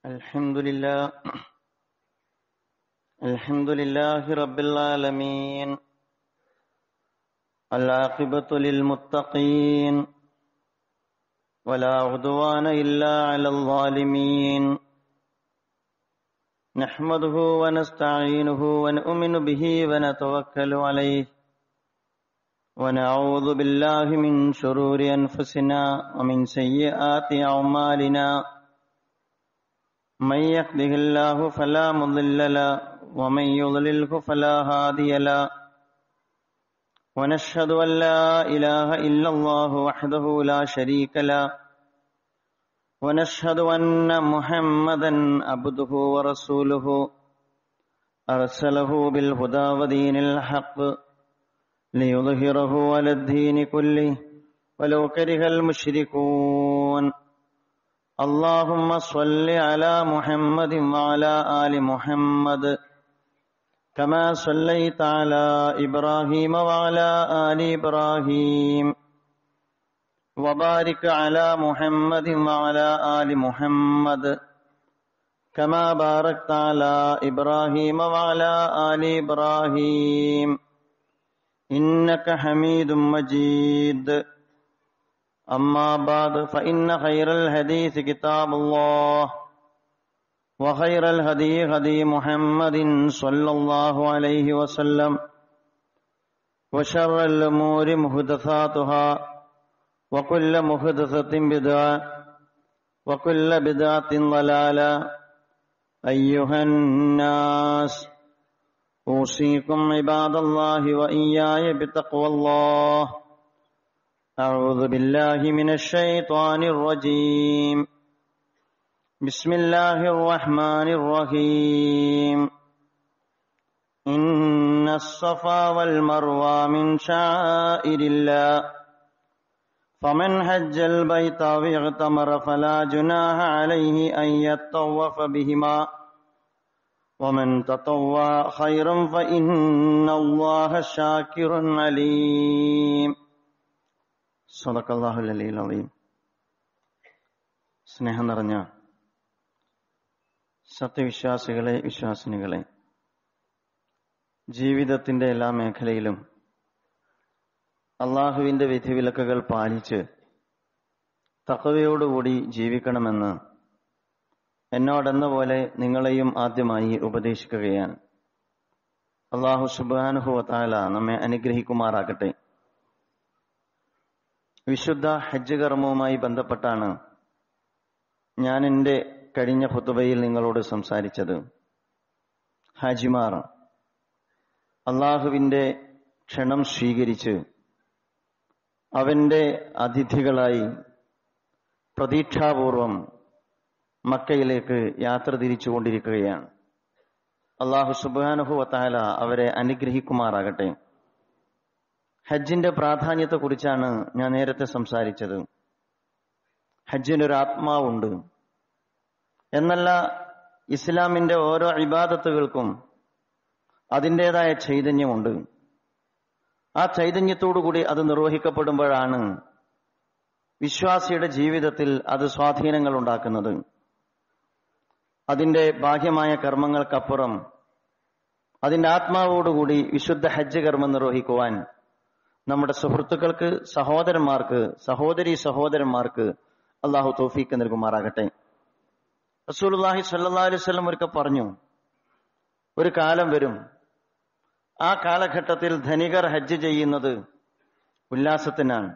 الحمد لله الحمد لله رب العالمين العاقبة للمتقين ولا عدوان إلا على الظالمين نحمده ونستعينه ونؤمن به ونتوكل عليه ونعوذ بالله من شرور أنفسنا ومن سيئات أعمالنا من يهده الله فلا مضل له ومن يضلله فلا هادي له ونشهد أن لا إله إلا الله وحده لا شريك له ونشهد أن محمدا عبده ورسوله أرسله بالهدى ودين الحق ليظهره على الدين كله ولو كره المشركون اللهم صل على محمد وعلى آل محمد كما صليت على إبراهيم وعلى آل إبراهيم وبارك على محمد وعلى آل محمد كما باركت على إبراهيم وعلى آل إبراهيم إنك حميد مجيد أما بعد فإن خير الحديث كتاب الله وخير الهدي هدي محمد صلى الله عليه وسلم وشر الأمور محدثاتها وكل محدثة بدعة وكل بدعة ضلالة أيها الناس أوصيكم عباد الله وإياي بتقوى الله أعوذ بالله من الشيطان الرجيم بسم الله الرحمن الرحيم إن الصفا والمروى من شعائر الله فمن حج البيت أو اغتمر فلا جناح عليه أن يطوف بهما ومن تطوع خيرا فإن الله شاكر عليم സദക്കല്ലാഹുൽ അലീം സ്നേഹം നിറഞ്ഞ സത്യവിശ്വാസികളെ വിശ്വാസിനികളെ ജീവിതത്തിന്റെ എല്ലാ മേഖലയിലും അള്ളാഹുവിന്റെ വിധിവിലക്കുകൾ പാലിച്ച് തക്കവയോടുകൂടി ജീവിക്കണമെന്ന് എന്നോടെന്ന പോലെ നിങ്ങളെയും ആദ്യമായി ഉപദേശിക്കുകയാണ് അള്ളാഹു സുബാനുഹുവത്താല നമ്മെ അനുഗ്രഹിക്കുമാറാകട്ടെ വിശുദ്ധ ഹജ്ജ് കർമ്മവുമായി ബന്ധപ്പെട്ടാണ് ഞാൻ എൻ്റെ കഴിഞ്ഞ ഫുത്തുബയിൽ നിങ്ങളോട് സംസാരിച്ചത് ഹാജിമാർ അള്ളാഹുവിൻ്റെ ക്ഷണം സ്വീകരിച്ച് അവന്റെ അതിഥികളായി പ്രതീക്ഷാപൂർവം മക്കയിലേക്ക് യാത്ര തിരിച്ചുകൊണ്ടിരിക്കുകയാണ് അള്ളാഹു സുബാനുഹുവത്താല അവരെ അനുഗ്രഹിക്കുമാറാകട്ടെ ഹജ്ജിന്റെ പ്രാധാന്യത്തെക്കുറിച്ചാണ് ഞാൻ നേരത്തെ സംസാരിച്ചത് ഹജ്ജിനൊരു ആത്മാവുണ്ട് എന്നല്ല ഇസ്ലാമിന്റെ ഓരോ ഇബാദത്തുകൾക്കും അതിൻ്റെതായ ചൈതന്യമുണ്ട് ആ ചൈതന്യത്തോടുകൂടി അത് നിർവഹിക്കപ്പെടുമ്പോഴാണ് വിശ്വാസിയുടെ ജീവിതത്തിൽ അത് സ്വാധീനങ്ങൾ ഉണ്ടാക്കുന്നത് അതിന്റെ ബാഹ്യമായ കർമ്മങ്ങൾക്കപ്പുറം അതിന്റെ ആത്മാവോടുകൂടി വിശുദ്ധ ഹജ്ജ് കർമ്മം നിർവഹിക്കുവാൻ നമ്മുടെ സുഹൃത്തുക്കൾക്ക് സഹോദരന്മാർക്ക് സഹോദരി സഹോദരന്മാർക്ക് അള്ളാഹു തോഫീക്ക് നൽകുമാറാകട്ടെ റസൂൽഹി സല്ലാ അലൈവല്ലം ഒരിക്കൽ പറഞ്ഞു ഒരു കാലം വരും ആ കാലഘട്ടത്തിൽ ധനികർ ഹജ്ജ് ചെയ്യുന്നത് ഉല്ലാസത്തിനാണ്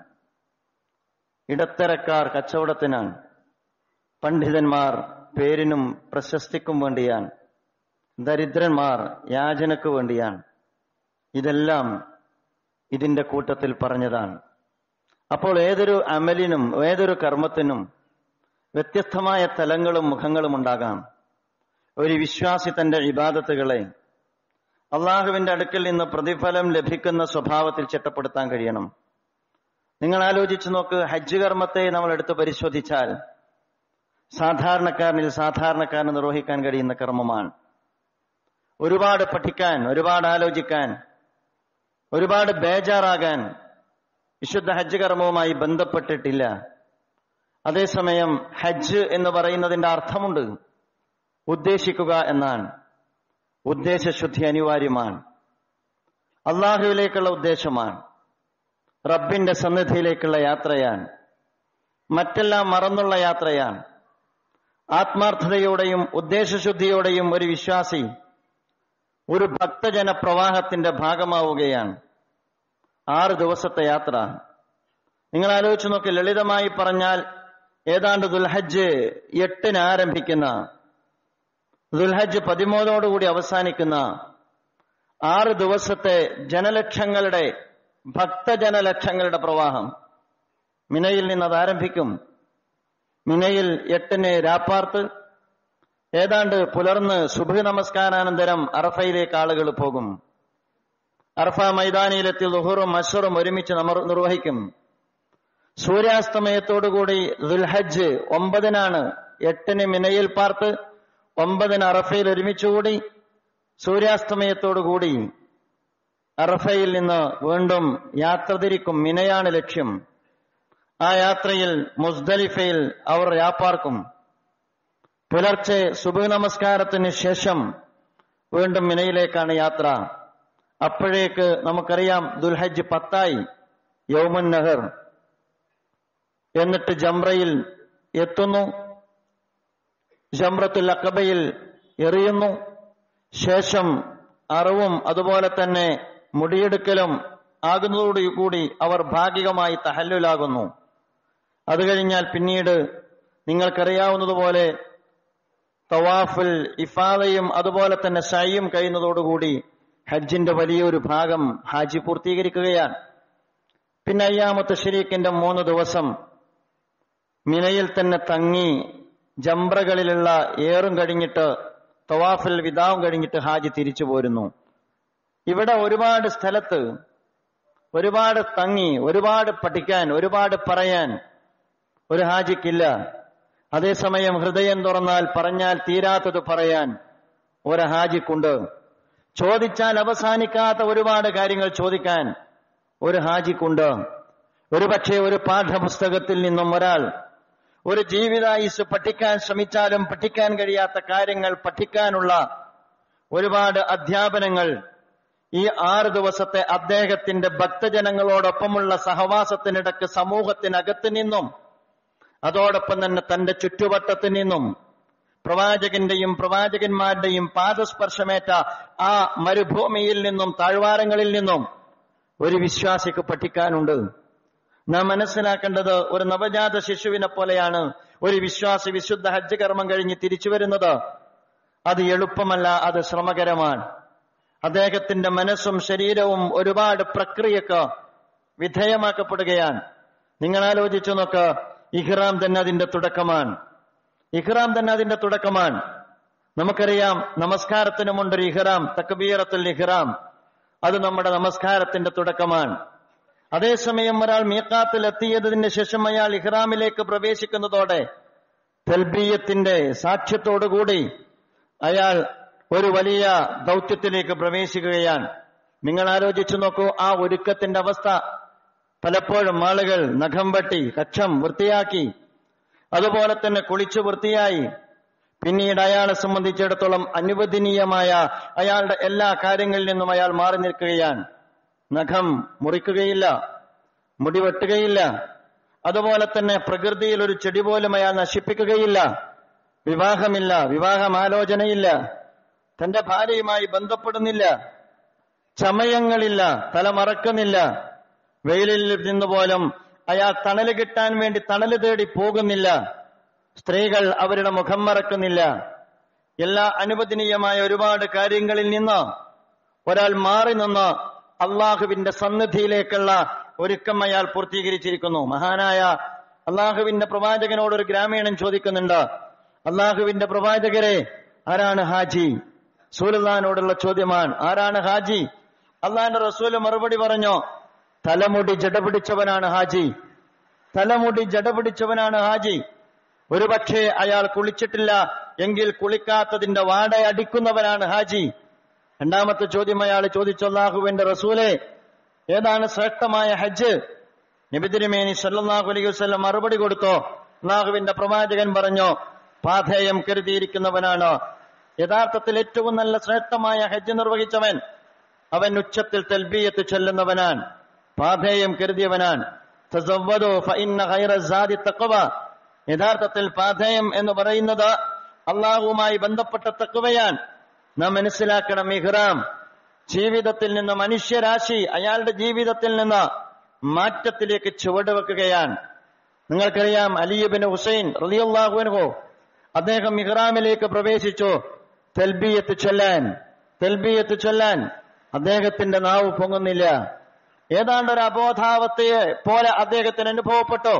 ഇടത്തരക്കാർ കച്ചവടത്തിനാണ് പണ്ഡിതന്മാർ പേരിനും പ്രശസ്തിക്കും വേണ്ടിയാണ് ദരിദ്രന്മാർ യാചനക്ക് വേണ്ടിയാണ് ഇതെല്ലാം ഇതിന്റെ കൂട്ടത്തിൽ പറഞ്ഞതാണ് അപ്പോൾ ഏതൊരു അമലിനും ഏതൊരു കർമ്മത്തിനും വ്യത്യസ്തമായ തലങ്ങളും മുഖങ്ങളും ഉണ്ടാകാം ഒരു വിശ്വാസി തന്റെ ഇബാദത്തുകളെ അള്ളാഹുവിന്റെ അടുക്കൽ നിന്ന് പ്രതിഫലം ലഭിക്കുന്ന സ്വഭാവത്തിൽ ചിട്ടപ്പെടുത്താൻ കഴിയണം നിങ്ങൾ ആലോചിച്ചു നോക്ക് ഹജ്ജ് കർമ്മത്തെ നമ്മൾ എടുത്ത് പരിശോധിച്ചാൽ സാധാരണക്കാരനിൽ സാധാരണക്കാരന് നിർവഹിക്കാൻ കഴിയുന്ന കർമ്മമാണ് ഒരുപാട് പഠിക്കാൻ ഒരുപാട് ആലോചിക്കാൻ ഒരുപാട് ബേജാറാകാൻ വിശുദ്ധ ഹജ്ജ് കർമ്മവുമായി ബന്ധപ്പെട്ടിട്ടില്ല അതേസമയം ഹജ്ജ് എന്ന് പറയുന്നതിന്റെ അർത്ഥമുണ്ട് ഉദ്ദേശിക്കുക എന്നാണ് ഉദ്ദേശശുദ്ധി അനിവാര്യമാണ് അള്ളാഹുവിലേക്കുള്ള ഉദ്ദേശമാണ് റബ്ബിന്റെ സന്നിധിയിലേക്കുള്ള യാത്രയാണ് മറ്റെല്ലാം മറന്നുള്ള യാത്രയാണ് ആത്മാർത്ഥതയോടെയും ഉദ്ദേശശുദ്ധിയോടെയും ഒരു വിശ്വാസി ഒരു ഭക്തജന പ്രവാഹത്തിന്റെ ഭാഗമാവുകയാണ് ആറ് ദിവസത്തെ യാത്ര നിങ്ങൾ ആലോചിച്ച് നോക്കി ലളിതമായി പറഞ്ഞാൽ ഏതാണ്ട് ദുൽഹജ്ജ് എട്ടിന് ആരംഭിക്കുന്ന ദുൽഹജ്ജ് പതിമൂന്നോടുകൂടി അവസാനിക്കുന്ന ആറ് ദിവസത്തെ ജനലക്ഷങ്ങളുടെ ഭക്തജനലക്ഷങ്ങളുടെ പ്രവാഹം മിനയിൽ നിന്ന് അത് ആരംഭിക്കും മിനയിൽ എട്ടിന് രാപ്പാർത്ത് ഏതാണ്ട് പുലർന്ന് സുബഹ നമസ്കാരാനന്തരം അറഫയിലേക്ക് ആളുകൾ പോകും അറഫ മൈതാനിയിലെത്തി ലുഹറും അഷറും ഒരുമിച്ച് നമ്മൾ നിർവഹിക്കും സൂര്യാസ്തമയത്തോടുകൂടി ദുൽഹജ്ജ് ഒമ്പതിനാണ് എട്ടിന് മിനയിൽ പാർത്ത് ഒമ്പതിന് അറഫയിൽ ഒരുമിച്ചുകൂടി സൂര്യാസ്തമയത്തോടുകൂടി അറഫയിൽ നിന്ന് വീണ്ടും യാത്ര തിരിക്കും മിനയാണ് ലക്ഷ്യം ആ യാത്രയിൽ മുസ്ദലിഫയിൽ അവർ യാപ്പാർക്കും പുലർച്ചെ സുബഹ നമസ്കാരത്തിന് ശേഷം വീണ്ടും മിനയിലേക്കാണ് യാത്ര അപ്പോഴേക്ക് നമുക്കറിയാം ദുൽഹജ്ജ് പത്തായി യൗമുൻ നഹർ എന്നിട്ട് ജംറയിൽ എത്തുന്നു ജംറത്തുൽ അക്കബയിൽ എറിയുന്നു ശേഷം അറിവും അതുപോലെ തന്നെ മുടിയെടുക്കലും ആകുന്നതോടുകൂടി അവർ ഭാഗികമായി തഹല്ലുലാകുന്നു അത് കഴിഞ്ഞാൽ പിന്നീട് നിങ്ങൾക്കറിയാവുന്നതുപോലെ തവാഫിൽ ഇഫാദയും അതുപോലെ തന്നെ ഷൈയും കഴിയുന്നതോടുകൂടി ഹജ്ജിന്റെ വലിയൊരു ഭാഗം ഹാജി പൂർത്തീകരിക്കുകയാണ് പിന്നെ അയ്യാമത്തെ ഷരീഖിന്റെ മൂന്ന് ദിവസം മിനയിൽ തന്നെ തങ്ങി ജംബ്രകളിലുള്ള ഏറും കഴിഞ്ഞിട്ട് തവാഫിൽ വിതാവും കഴിഞ്ഞിട്ട് ഹാജി തിരിച്ചു പോരുന്നു ഇവിടെ ഒരുപാട് സ്ഥലത്ത് ഒരുപാട് തങ്ങി ഒരുപാട് പഠിക്കാൻ ഒരുപാട് പറയാൻ ഒരു ഹാജിക്കില്ല അതേസമയം ഹൃദയം തുറന്നാൽ പറഞ്ഞാൽ തീരാത്തത് പറയാൻ ഒരു ഹാജിക്കുണ്ട് ചോദിച്ചാൽ അവസാനിക്കാത്ത ഒരുപാട് കാര്യങ്ങൾ ചോദിക്കാൻ ഒരു ഹാജിക്കുണ്ട് ഒരുപക്ഷെ ഒരു പാഠപുസ്തകത്തിൽ നിന്നും ഒരാൾ ഒരു ജീവിതായുസ് പഠിക്കാൻ ശ്രമിച്ചാലും പഠിക്കാൻ കഴിയാത്ത കാര്യങ്ങൾ പഠിക്കാനുള്ള ഒരുപാട് അധ്യാപനങ്ങൾ ഈ ആറ് ദിവസത്തെ അദ്ദേഹത്തിന്റെ ഭക്തജനങ്ങളോടൊപ്പമുള്ള സഹവാസത്തിനിടക്ക് സമൂഹത്തിനകത്ത് നിന്നും അതോടൊപ്പം തന്നെ തന്റെ ചുറ്റുവട്ടത്തു നിന്നും പ്രവാചകന്റെയും പ്രവാചകന്മാരുടെയും പാദസ്പർശമേറ്റ ആ മരുഭൂമിയിൽ നിന്നും താഴ്വാരങ്ങളിൽ നിന്നും ഒരു വിശ്വാസിക്ക് പഠിക്കാനുണ്ട് നാം മനസ്സിലാക്കേണ്ടത് ഒരു നവജാത ശിശുവിനെ പോലെയാണ് ഒരു വിശ്വാസി വിശുദ്ധ ഹജ്ജ് കർമ്മം കഴിഞ്ഞ് തിരിച്ചു വരുന്നത് അത് എളുപ്പമല്ല അത് ശ്രമകരമാണ് അദ്ദേഹത്തിന്റെ മനസ്സും ശരീരവും ഒരുപാട് പ്രക്രിയക്ക് വിധേയമാക്കപ്പെടുകയാണ് നിങ്ങൾ ആലോചിച്ചു നോക്ക് ഇഹ്റാം തന്നെ അതിന്റെ തുടക്കമാണ് ഇഹ്റാം തന്നെ അതിന്റെ തുടക്കമാണ് നമുക്കറിയാം നമസ്കാരത്തിനുമുണ്ടൊരു ഇഹ്റാം തക്ബീറത്തുൽ ഇഹ്റാം അത് നമ്മുടെ നമസ്കാരത്തിന്റെ തുടക്കമാണ് അതേസമയം ഒരാൾ മീക്കാത്തിൽ എത്തിയതിന് ശേഷം അയാൾ ഇഹ്റാമിലേക്ക് പ്രവേശിക്കുന്നതോടെ തൽബീയത്തിന്റെ സാക്ഷ്യത്തോടുകൂടി അയാൾ ഒരു വലിയ ദൗത്യത്തിലേക്ക് പ്രവേശിക്കുകയാണ് നിങ്ങൾ ആലോചിച്ചു നോക്കൂ ആ ഒരുക്കത്തിന്റെ അവസ്ഥ പലപ്പോഴും ആളുകൾ നഖം വെട്ടി കക്ഷം വൃത്തിയാക്കി അതുപോലെ തന്നെ കുളിച്ചു വൃത്തിയായി പിന്നീട് അയാളെ സംബന്ധിച്ചിടത്തോളം അനുവദനീയമായ അയാളുടെ എല്ലാ കാര്യങ്ങളിൽ നിന്നും അയാൾ മാറി നിൽക്കുകയാണ് നഖം മുറിക്കുകയില്ല മുടി വെട്ടുകയില്ല അതുപോലെ തന്നെ പ്രകൃതിയിൽ ഒരു ചെടി പോലും അയാൾ നശിപ്പിക്കുകയില്ല വിവാഹമില്ല വിവാഹമാലോചനയില്ല തന്റെ ഭാര്യയുമായി ബന്ധപ്പെടുന്നില്ല ചമയങ്ങളില്ല തലമറക്കുന്നില്ല വെയിലിൽ നിന്ന് പോലും അയാൾ തണല് കിട്ടാൻ വേണ്ടി തണല് തേടി പോകുന്നില്ല സ്ത്രീകൾ അവരുടെ മുഖം മറക്കുന്നില്ല എല്ലാ അനുവദനീയമായ ഒരുപാട് കാര്യങ്ങളിൽ നിന്ന് ഒരാൾ മാറി നിന്ന് അള്ളാഹുവിന്റെ സന്നിധിയിലേക്കുള്ള ഒരുക്കം അയാൾ പൂർത്തീകരിച്ചിരിക്കുന്നു മഹാനായ അള്ളാഹുവിന്റെ പ്രവാചകനോട് ഒരു ഗ്രാമീണൻ ചോദിക്കുന്നുണ്ട് അള്ളാഹുവിന്റെ പ്രവാചകരെ ആരാണ് ഹാജി സൂലുല്ലാനോടുള്ള ചോദ്യമാണ് ആരാണ് ഹാജി അള്ളാഹിന്റെ റസൂല് മറുപടി പറഞ്ഞു തലമുടി ജട പിടിച്ചവനാണ് ഹാജി തലമുടി ജട പിടിച്ചവനാണ് ഹാജി ഒരുപക്ഷെ അയാൾ കുളിച്ചിട്ടില്ല എങ്കിൽ കുളിക്കാത്തതിന്റെ വാട അടിക്കുന്നവനാണ് ഹാജി രണ്ടാമത്തെ ചോദ്യം അയാൾ ചോദിച്ചു അള്ളാഹുവിന്റെ റസൂലെ ഏതാണ് ശ്രേഷ്ഠമായ ഹജ്ജ് നബിതിരുമേനി സല്ലാഹു അലൈഹി വസ്ലം മറുപടി കൊടുത്തോ അള്ളാഹുവിന്റെ പ്രവാചകൻ പറഞ്ഞു പാഥേയം കരുതിയിരിക്കുന്നവനാണ് യഥാർത്ഥത്തിൽ ഏറ്റവും നല്ല ശ്രേഷ്ഠമായ ഹജ്ജ് നിർവഹിച്ചവൻ അവൻ ഉച്ചത്തിൽ തെൽബിയത്ത് ചൊല്ലുന്നവനാൻ പാധേയം കരുതിയവനാൻ തസവ്വദു ഫഇന്ന ഖൈറ സാദി തഖ്വ യഥാർത്ഥത്തിൽ പാധേയം എന്ന് പറയുന്നത് അള്ളാഹുവുമായി ബന്ധപ്പെട്ട തക്വയാൻ നാം മനസ്സിലാക്കണം ഇഹ്റാം ജീവിതത്തിൽ നിന്ന് മനുഷ്യരാശി അയാളുടെ ജീവിതത്തിൽ നിന്ന് മാറ്റത്തിലേക്ക് ചുവടുവെക്കുകയാണ് നിങ്ങൾക്കറിയാം അലിയുബിൻ ഹുസൈൻ റലിയുള്ളാഹുവിനോ അദ്ദേഹം ഇഹ്റാമിലേക്ക് പ്രവേശിച്ചു തെൽബിയത്ത് ചൊല്ലാൻ തെൽബിയത്ത് ചൊല്ലാൻ അദ്ദേഹത്തിന്റെ നാവ് പൊങ്ങുന്നില്ല ഏതാണ്ട് ഒരു അബോധാവസ്ഥയെ പോലെ അദ്ദേഹത്തിന് അനുഭവപ്പെട്ടു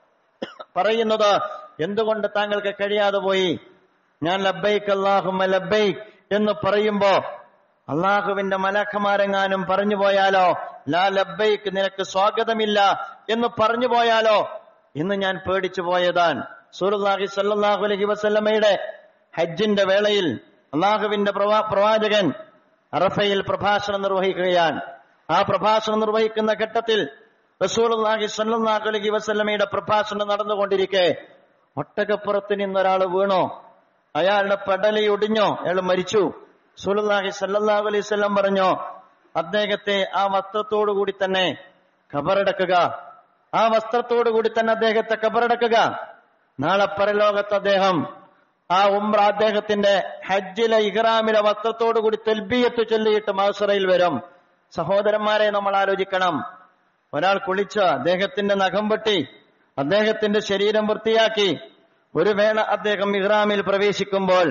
പറയുന്നത് എന്തുകൊണ്ട് താങ്കൾക്ക് കഴിയാതെ പോയി ഞാൻ ലബൈക്ക് അള്ളാഹുമ ലബൈക്ക് എന്ന് പറയുമ്പോ അള്ളാഹുവിന്റെ മലഖമാരെങ്ങാനും പറഞ്ഞു പോയാലോ ലാ ലബൈക്ക് നിനക്ക് സ്വാഗതമില്ല എന്ന് പറഞ്ഞു പോയാലോ ഇന്ന് ഞാൻ പേടിച്ചു പോയതാൻ സൂറുല്ലാഹി സല്ലാഹു അലഹി വസല്ലമയുടെ ഹജ്ജിന്റെ വേളയിൽ അള്ളാഹുവിന്റെ പ്രവാ- പ്രവാചകൻ അറഫയിൽ പ്രഭാഷണം നിർവഹിക്കുകയാണ് ആ പ്രഭാഷണം നിർവഹിക്കുന്ന ഘട്ടത്തിൽ റസൂലുള്ളാഹി സ്വല്ലല്ലാഹു അലൈഹി വസല്ലമയുടെ പ്രഭാഷണം നടന്നുകൊണ്ടിരിക്കെ ഒട്ടകപ്പുറത്ത് നിന്നൊരാൾ വീണോ അയാളുടെ പെടലി ഒടിഞ്ഞോ അയാൾ മരിച്ചു റസൂലുള്ളാഹി സ്വല്ലല്ലാഹു അലൈഹി വസല്ലം പറഞ്ഞോ അദ്ദേഹത്തെ ആ വസ്ത്രത്തോടു കൂടി തന്നെ കബറടക്കുക ആ വസ്ത്രത്തോടു കൂടി തന്നെ അദ്ദേഹത്തെ കബറടക്കുക നാളെ പരലോകത്ത് അദ്ദേഹം ആ ഉംറ അദ്ദേഹത്തിന്റെ ഹജ്ജിലെ ഇഹ്റാമിലെ വസ്ത്രത്തോടു കൂടി തെൽബിയത്ത് ചൊല്ലിയിട്ട് മഹസറയിൽ വരും സഹോദരന്മാരെ നമ്മൾ ആലോചിക്കണം ഒരാൾ കുളിച്ച് അദ്ദേഹത്തിന്റെ നഖം വെട്ടി അദ്ദേഹത്തിന്റെ ശരീരം വൃത്തിയാക്കി ഒരു വേള അദ്ദേഹം ഇഹ്റാമിൽ പ്രവേശിക്കുമ്പോൾ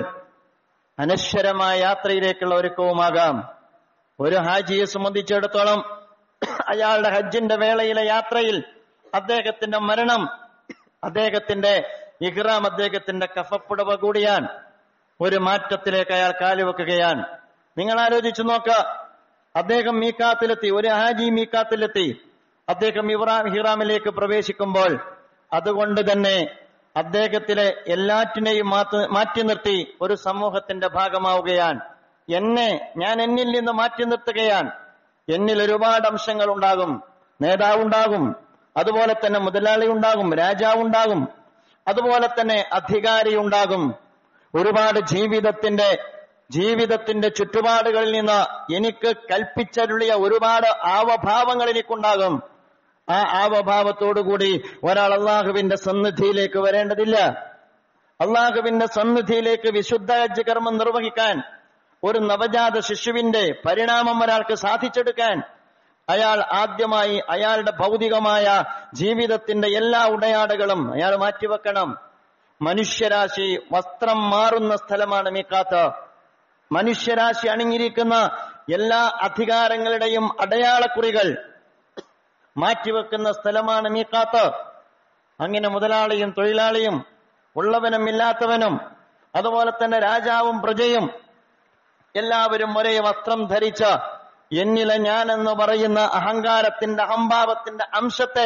അനശ്വരമായ യാത്രയിലേക്കുള്ള ഒരുക്കവുമാകാം ഒരു ഹാജിയെ സംബന്ധിച്ചിടത്തോളം അയാളുടെ ഹജ്ജിന്റെ വേളയിലെ യാത്രയിൽ അദ്ദേഹത്തിന്റെ മരണം അദ്ദേഹത്തിന്റെ ഇഹ്റാം അദ്ദേഹത്തിന്റെ കഫപ്പുടവ കൂടിയാൻ ഒരു മാറ്റത്തിലേക്ക് അയാൾ കാലുവെക്കുകയാണ് നിങ്ങൾ ആലോചിച്ചു നോക്ക അദ്ദേഹം മീക്കാത്തിലെത്തി ഒരു ഹാജി മീക്കാത്തിലെത്തി അദ്ദേഹം ഇബ്രാഹിം ഹിറാമിലേക്ക് പ്രവേശിക്കുമ്പോൾ അതുകൊണ്ട് തന്നെ അദ്ദേഹത്തിലെ എല്ലാറ്റിനെയും മാറ്റി മാറ്റി നിർത്തി ഒരു സമൂഹത്തിന്റെ ഭാഗമാവുകയാണ് എന്നെ ഞാൻ എന്നിൽ നിന്ന് മാറ്റി നിർത്തുകയാണ് എന്നിൽ ഒരുപാട് അംശങ്ങൾ ഉണ്ടാകും നേതാവുണ്ടാകും അതുപോലെ തന്നെ മുതലാളി ഉണ്ടാകും രാജാവുണ്ടാകും അതുപോലെ തന്നെ അധികാരി ഉണ്ടാകും ഒരുപാട് ജീവിതത്തിന്റെ ജീവിതത്തിന്റെ ചുറ്റുപാടുകളിൽ നിന്ന് എനിക്ക് കൽപ്പിച്ചരുളിയ ഒരുപാട് ആവഭാവങ്ങൾ എനിക്കുണ്ടാകും ആ ആവഭാവത്തോടുകൂടി ഒരാൾ അള്ളാഹുവിന്റെ സന്നിധിയിലേക്ക് വരേണ്ടതില്ല അള്ളാഹുവിന്റെ സന്നിധിയിലേക്ക് വിശുദ്ധ ഹജ്ജ് കർമ്മം നിർവഹിക്കാൻ ഒരു നവജാത ശിശുവിന്റെ പരിണാമം ഒരാൾക്ക് സാധിച്ചെടുക്കാൻ അയാൾ ആദ്യമായി അയാളുടെ ഭൗതികമായ ജീവിതത്തിന്റെ എല്ലാ ഉടയാടകളും അയാൾ മാറ്റിവെക്കണം മനുഷ്യരാശി വസ്ത്രം മാറുന്ന സ്ഥലമാണ് മീക്കാത്ത് മനുഷ്യരാശി അണിഞ്ഞിരിക്കുന്ന എല്ലാ അധികാരങ്ങളുടെയും അടയാളക്കുറികൾ മാറ്റിവെക്കുന്ന സ്ഥലമാണ് മീക്കാത്ത് അങ്ങനെ മുതലാളിയും തൊഴിലാളിയും ഉള്ളവനും ഇല്ലാത്തവനും അതുപോലെ തന്നെ രാജാവും പ്രജയും എല്ലാവരും ഒരേ വസ്ത്രം ധരിച്ച എന്നിലെ ഞാൻ എന്ന് പറയുന്ന അഹങ്കാരത്തിന്റെ അഹംഭാവത്തിന്റെ അംശത്തെ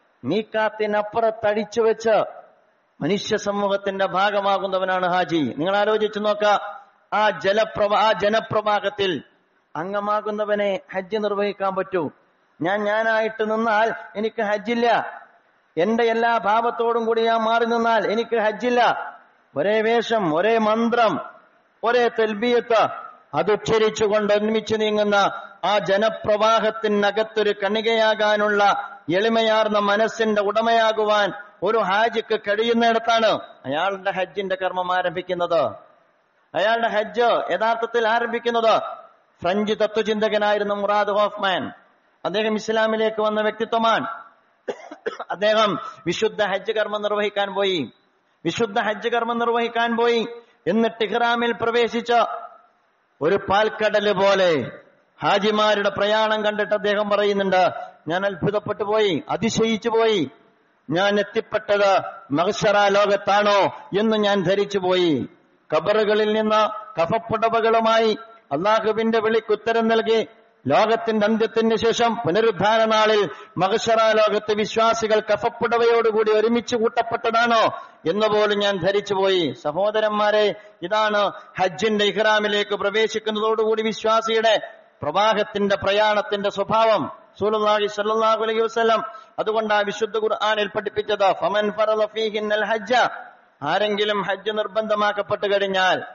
നീക്കാത്തിനപ്പുറത്തടിച്ചു വെച്ച് മനുഷ്യ സമൂഹത്തിന്റെ ഭാഗമാകുന്നവനാണ് ഹാജി നിങ്ങൾ ആലോചിച്ചു നോക്ക ആ ജലപ്രവ ആ ജനപ്രവാഹത്തിൽ അംഗമാകുന്നവനെ ഹജ്ജ് നിർവഹിക്കാൻ പറ്റൂ ഞാൻ ഞാനായിട്ട് നിന്നാൽ എനിക്ക് ഹജ്ജില്ല എന്റെ എല്ലാ ഭാവത്തോടും കൂടി ഞാൻ മാറി നിന്നാൽ എനിക്ക് ഹജ്ജില്ല ഒരേ വേഷം ഒരേ മന്ത്രം ഒരേ തെൽബിയത്ത് അതുച്ചരിച്ചുകൊണ്ട് ഒരുമിച്ച് നീങ്ങുന്ന ആ ജനപ്രവാഹത്തിനകത്തൊരു കണികയാകാനുള്ള എളിമയാർന്ന മനസ്സിന്റെ ഉടമയാകുവാൻ ഒരു ഹാജിക്ക് കഴിയുന്നിടത്താണ് അയാളുടെ ഹജ്ജിന്റെ കർമ്മം ആരംഭിക്കുന്നത് അയാളുടെ ഹജ്ജ് യഥാർത്ഥത്തിൽ ആരംഭിക്കുന്നത് ഫ്രഞ്ച് തത്വചിന്തകനായിരുന്ന മുറാദ് ഹോഫ്മാൻ അദ്ദേഹം ഇസ്ലാമിലേക്ക് വന്ന വ്യക്തിത്വമാണ് അദ്ദേഹം വിശുദ്ധ ഹജ്ജ് കർമ്മം നിർവഹിക്കാൻ പോയി വിശുദ്ധ ഹജ്ജ് കർമ്മം നിർവഹിക്കാൻ പോയി എന്നിട്ട് ഇഹ്റാമിൽ പ്രവേശിച്ച ഒരു പാൽക്കടല് പോലെ ഹാജിമാരുടെ പ്രയാണം കണ്ടിട്ട് അദ്ദേഹം പറയുന്നുണ്ട് ഞാൻ അത്ഭുതപ്പെട്ടു പോയി അതിശയിച്ചു പോയി ഞാൻ എത്തിപ്പെട്ടത് മഹ്ഷറ ലോകത്താണോ എന്ന് ഞാൻ ധരിച്ചു പോയി കബറുകളിൽ നിന്ന് കഫപ്പുടവകളുമായി അള്ളാഹുവിന്റെ വിളിക്കുത്തരം നൽകി ലോകത്തിന്റെ അന്ത്യത്തിന് ശേഷം പുനരുദ്ധാന നാളിൽ മഹഷറ ലോകത്ത് വിശ്വാസികൾ കഫപ്പുടവയോടുകൂടി ഒരുമിച്ച് കൂട്ടപ്പെട്ടതാണോ എന്ന് പോലും ഞാൻ ധരിച്ചുപോയി സഹോദരന്മാരെ ഇതാണ് ഹജ്ജിന്റെ ഇഹ്റാമിലേക്ക് പ്രവേശിക്കുന്നതോടുകൂടി വിശ്വാസിയുടെ പ്രവാഹത്തിന്റെ പ്രയാണത്തിന്റെ സ്വഭാവം സൂലുള്ളാഹി സ്വല്ലല്ലാഹു അലൈഹി വസല്ലം അതുകൊണ്ട് ആ വിശുദ്ധ ഖുർആനിൽ പഠിപ്പിച്ചത് ഫമൻ ഫറദ ഫീഹിന്നൽ ഹജ്ജ ആരെങ്കിലും ഹജ്ജ് നിർബന്ധമാക്കപ്പെട്ടു കഴിഞ്ഞാൽ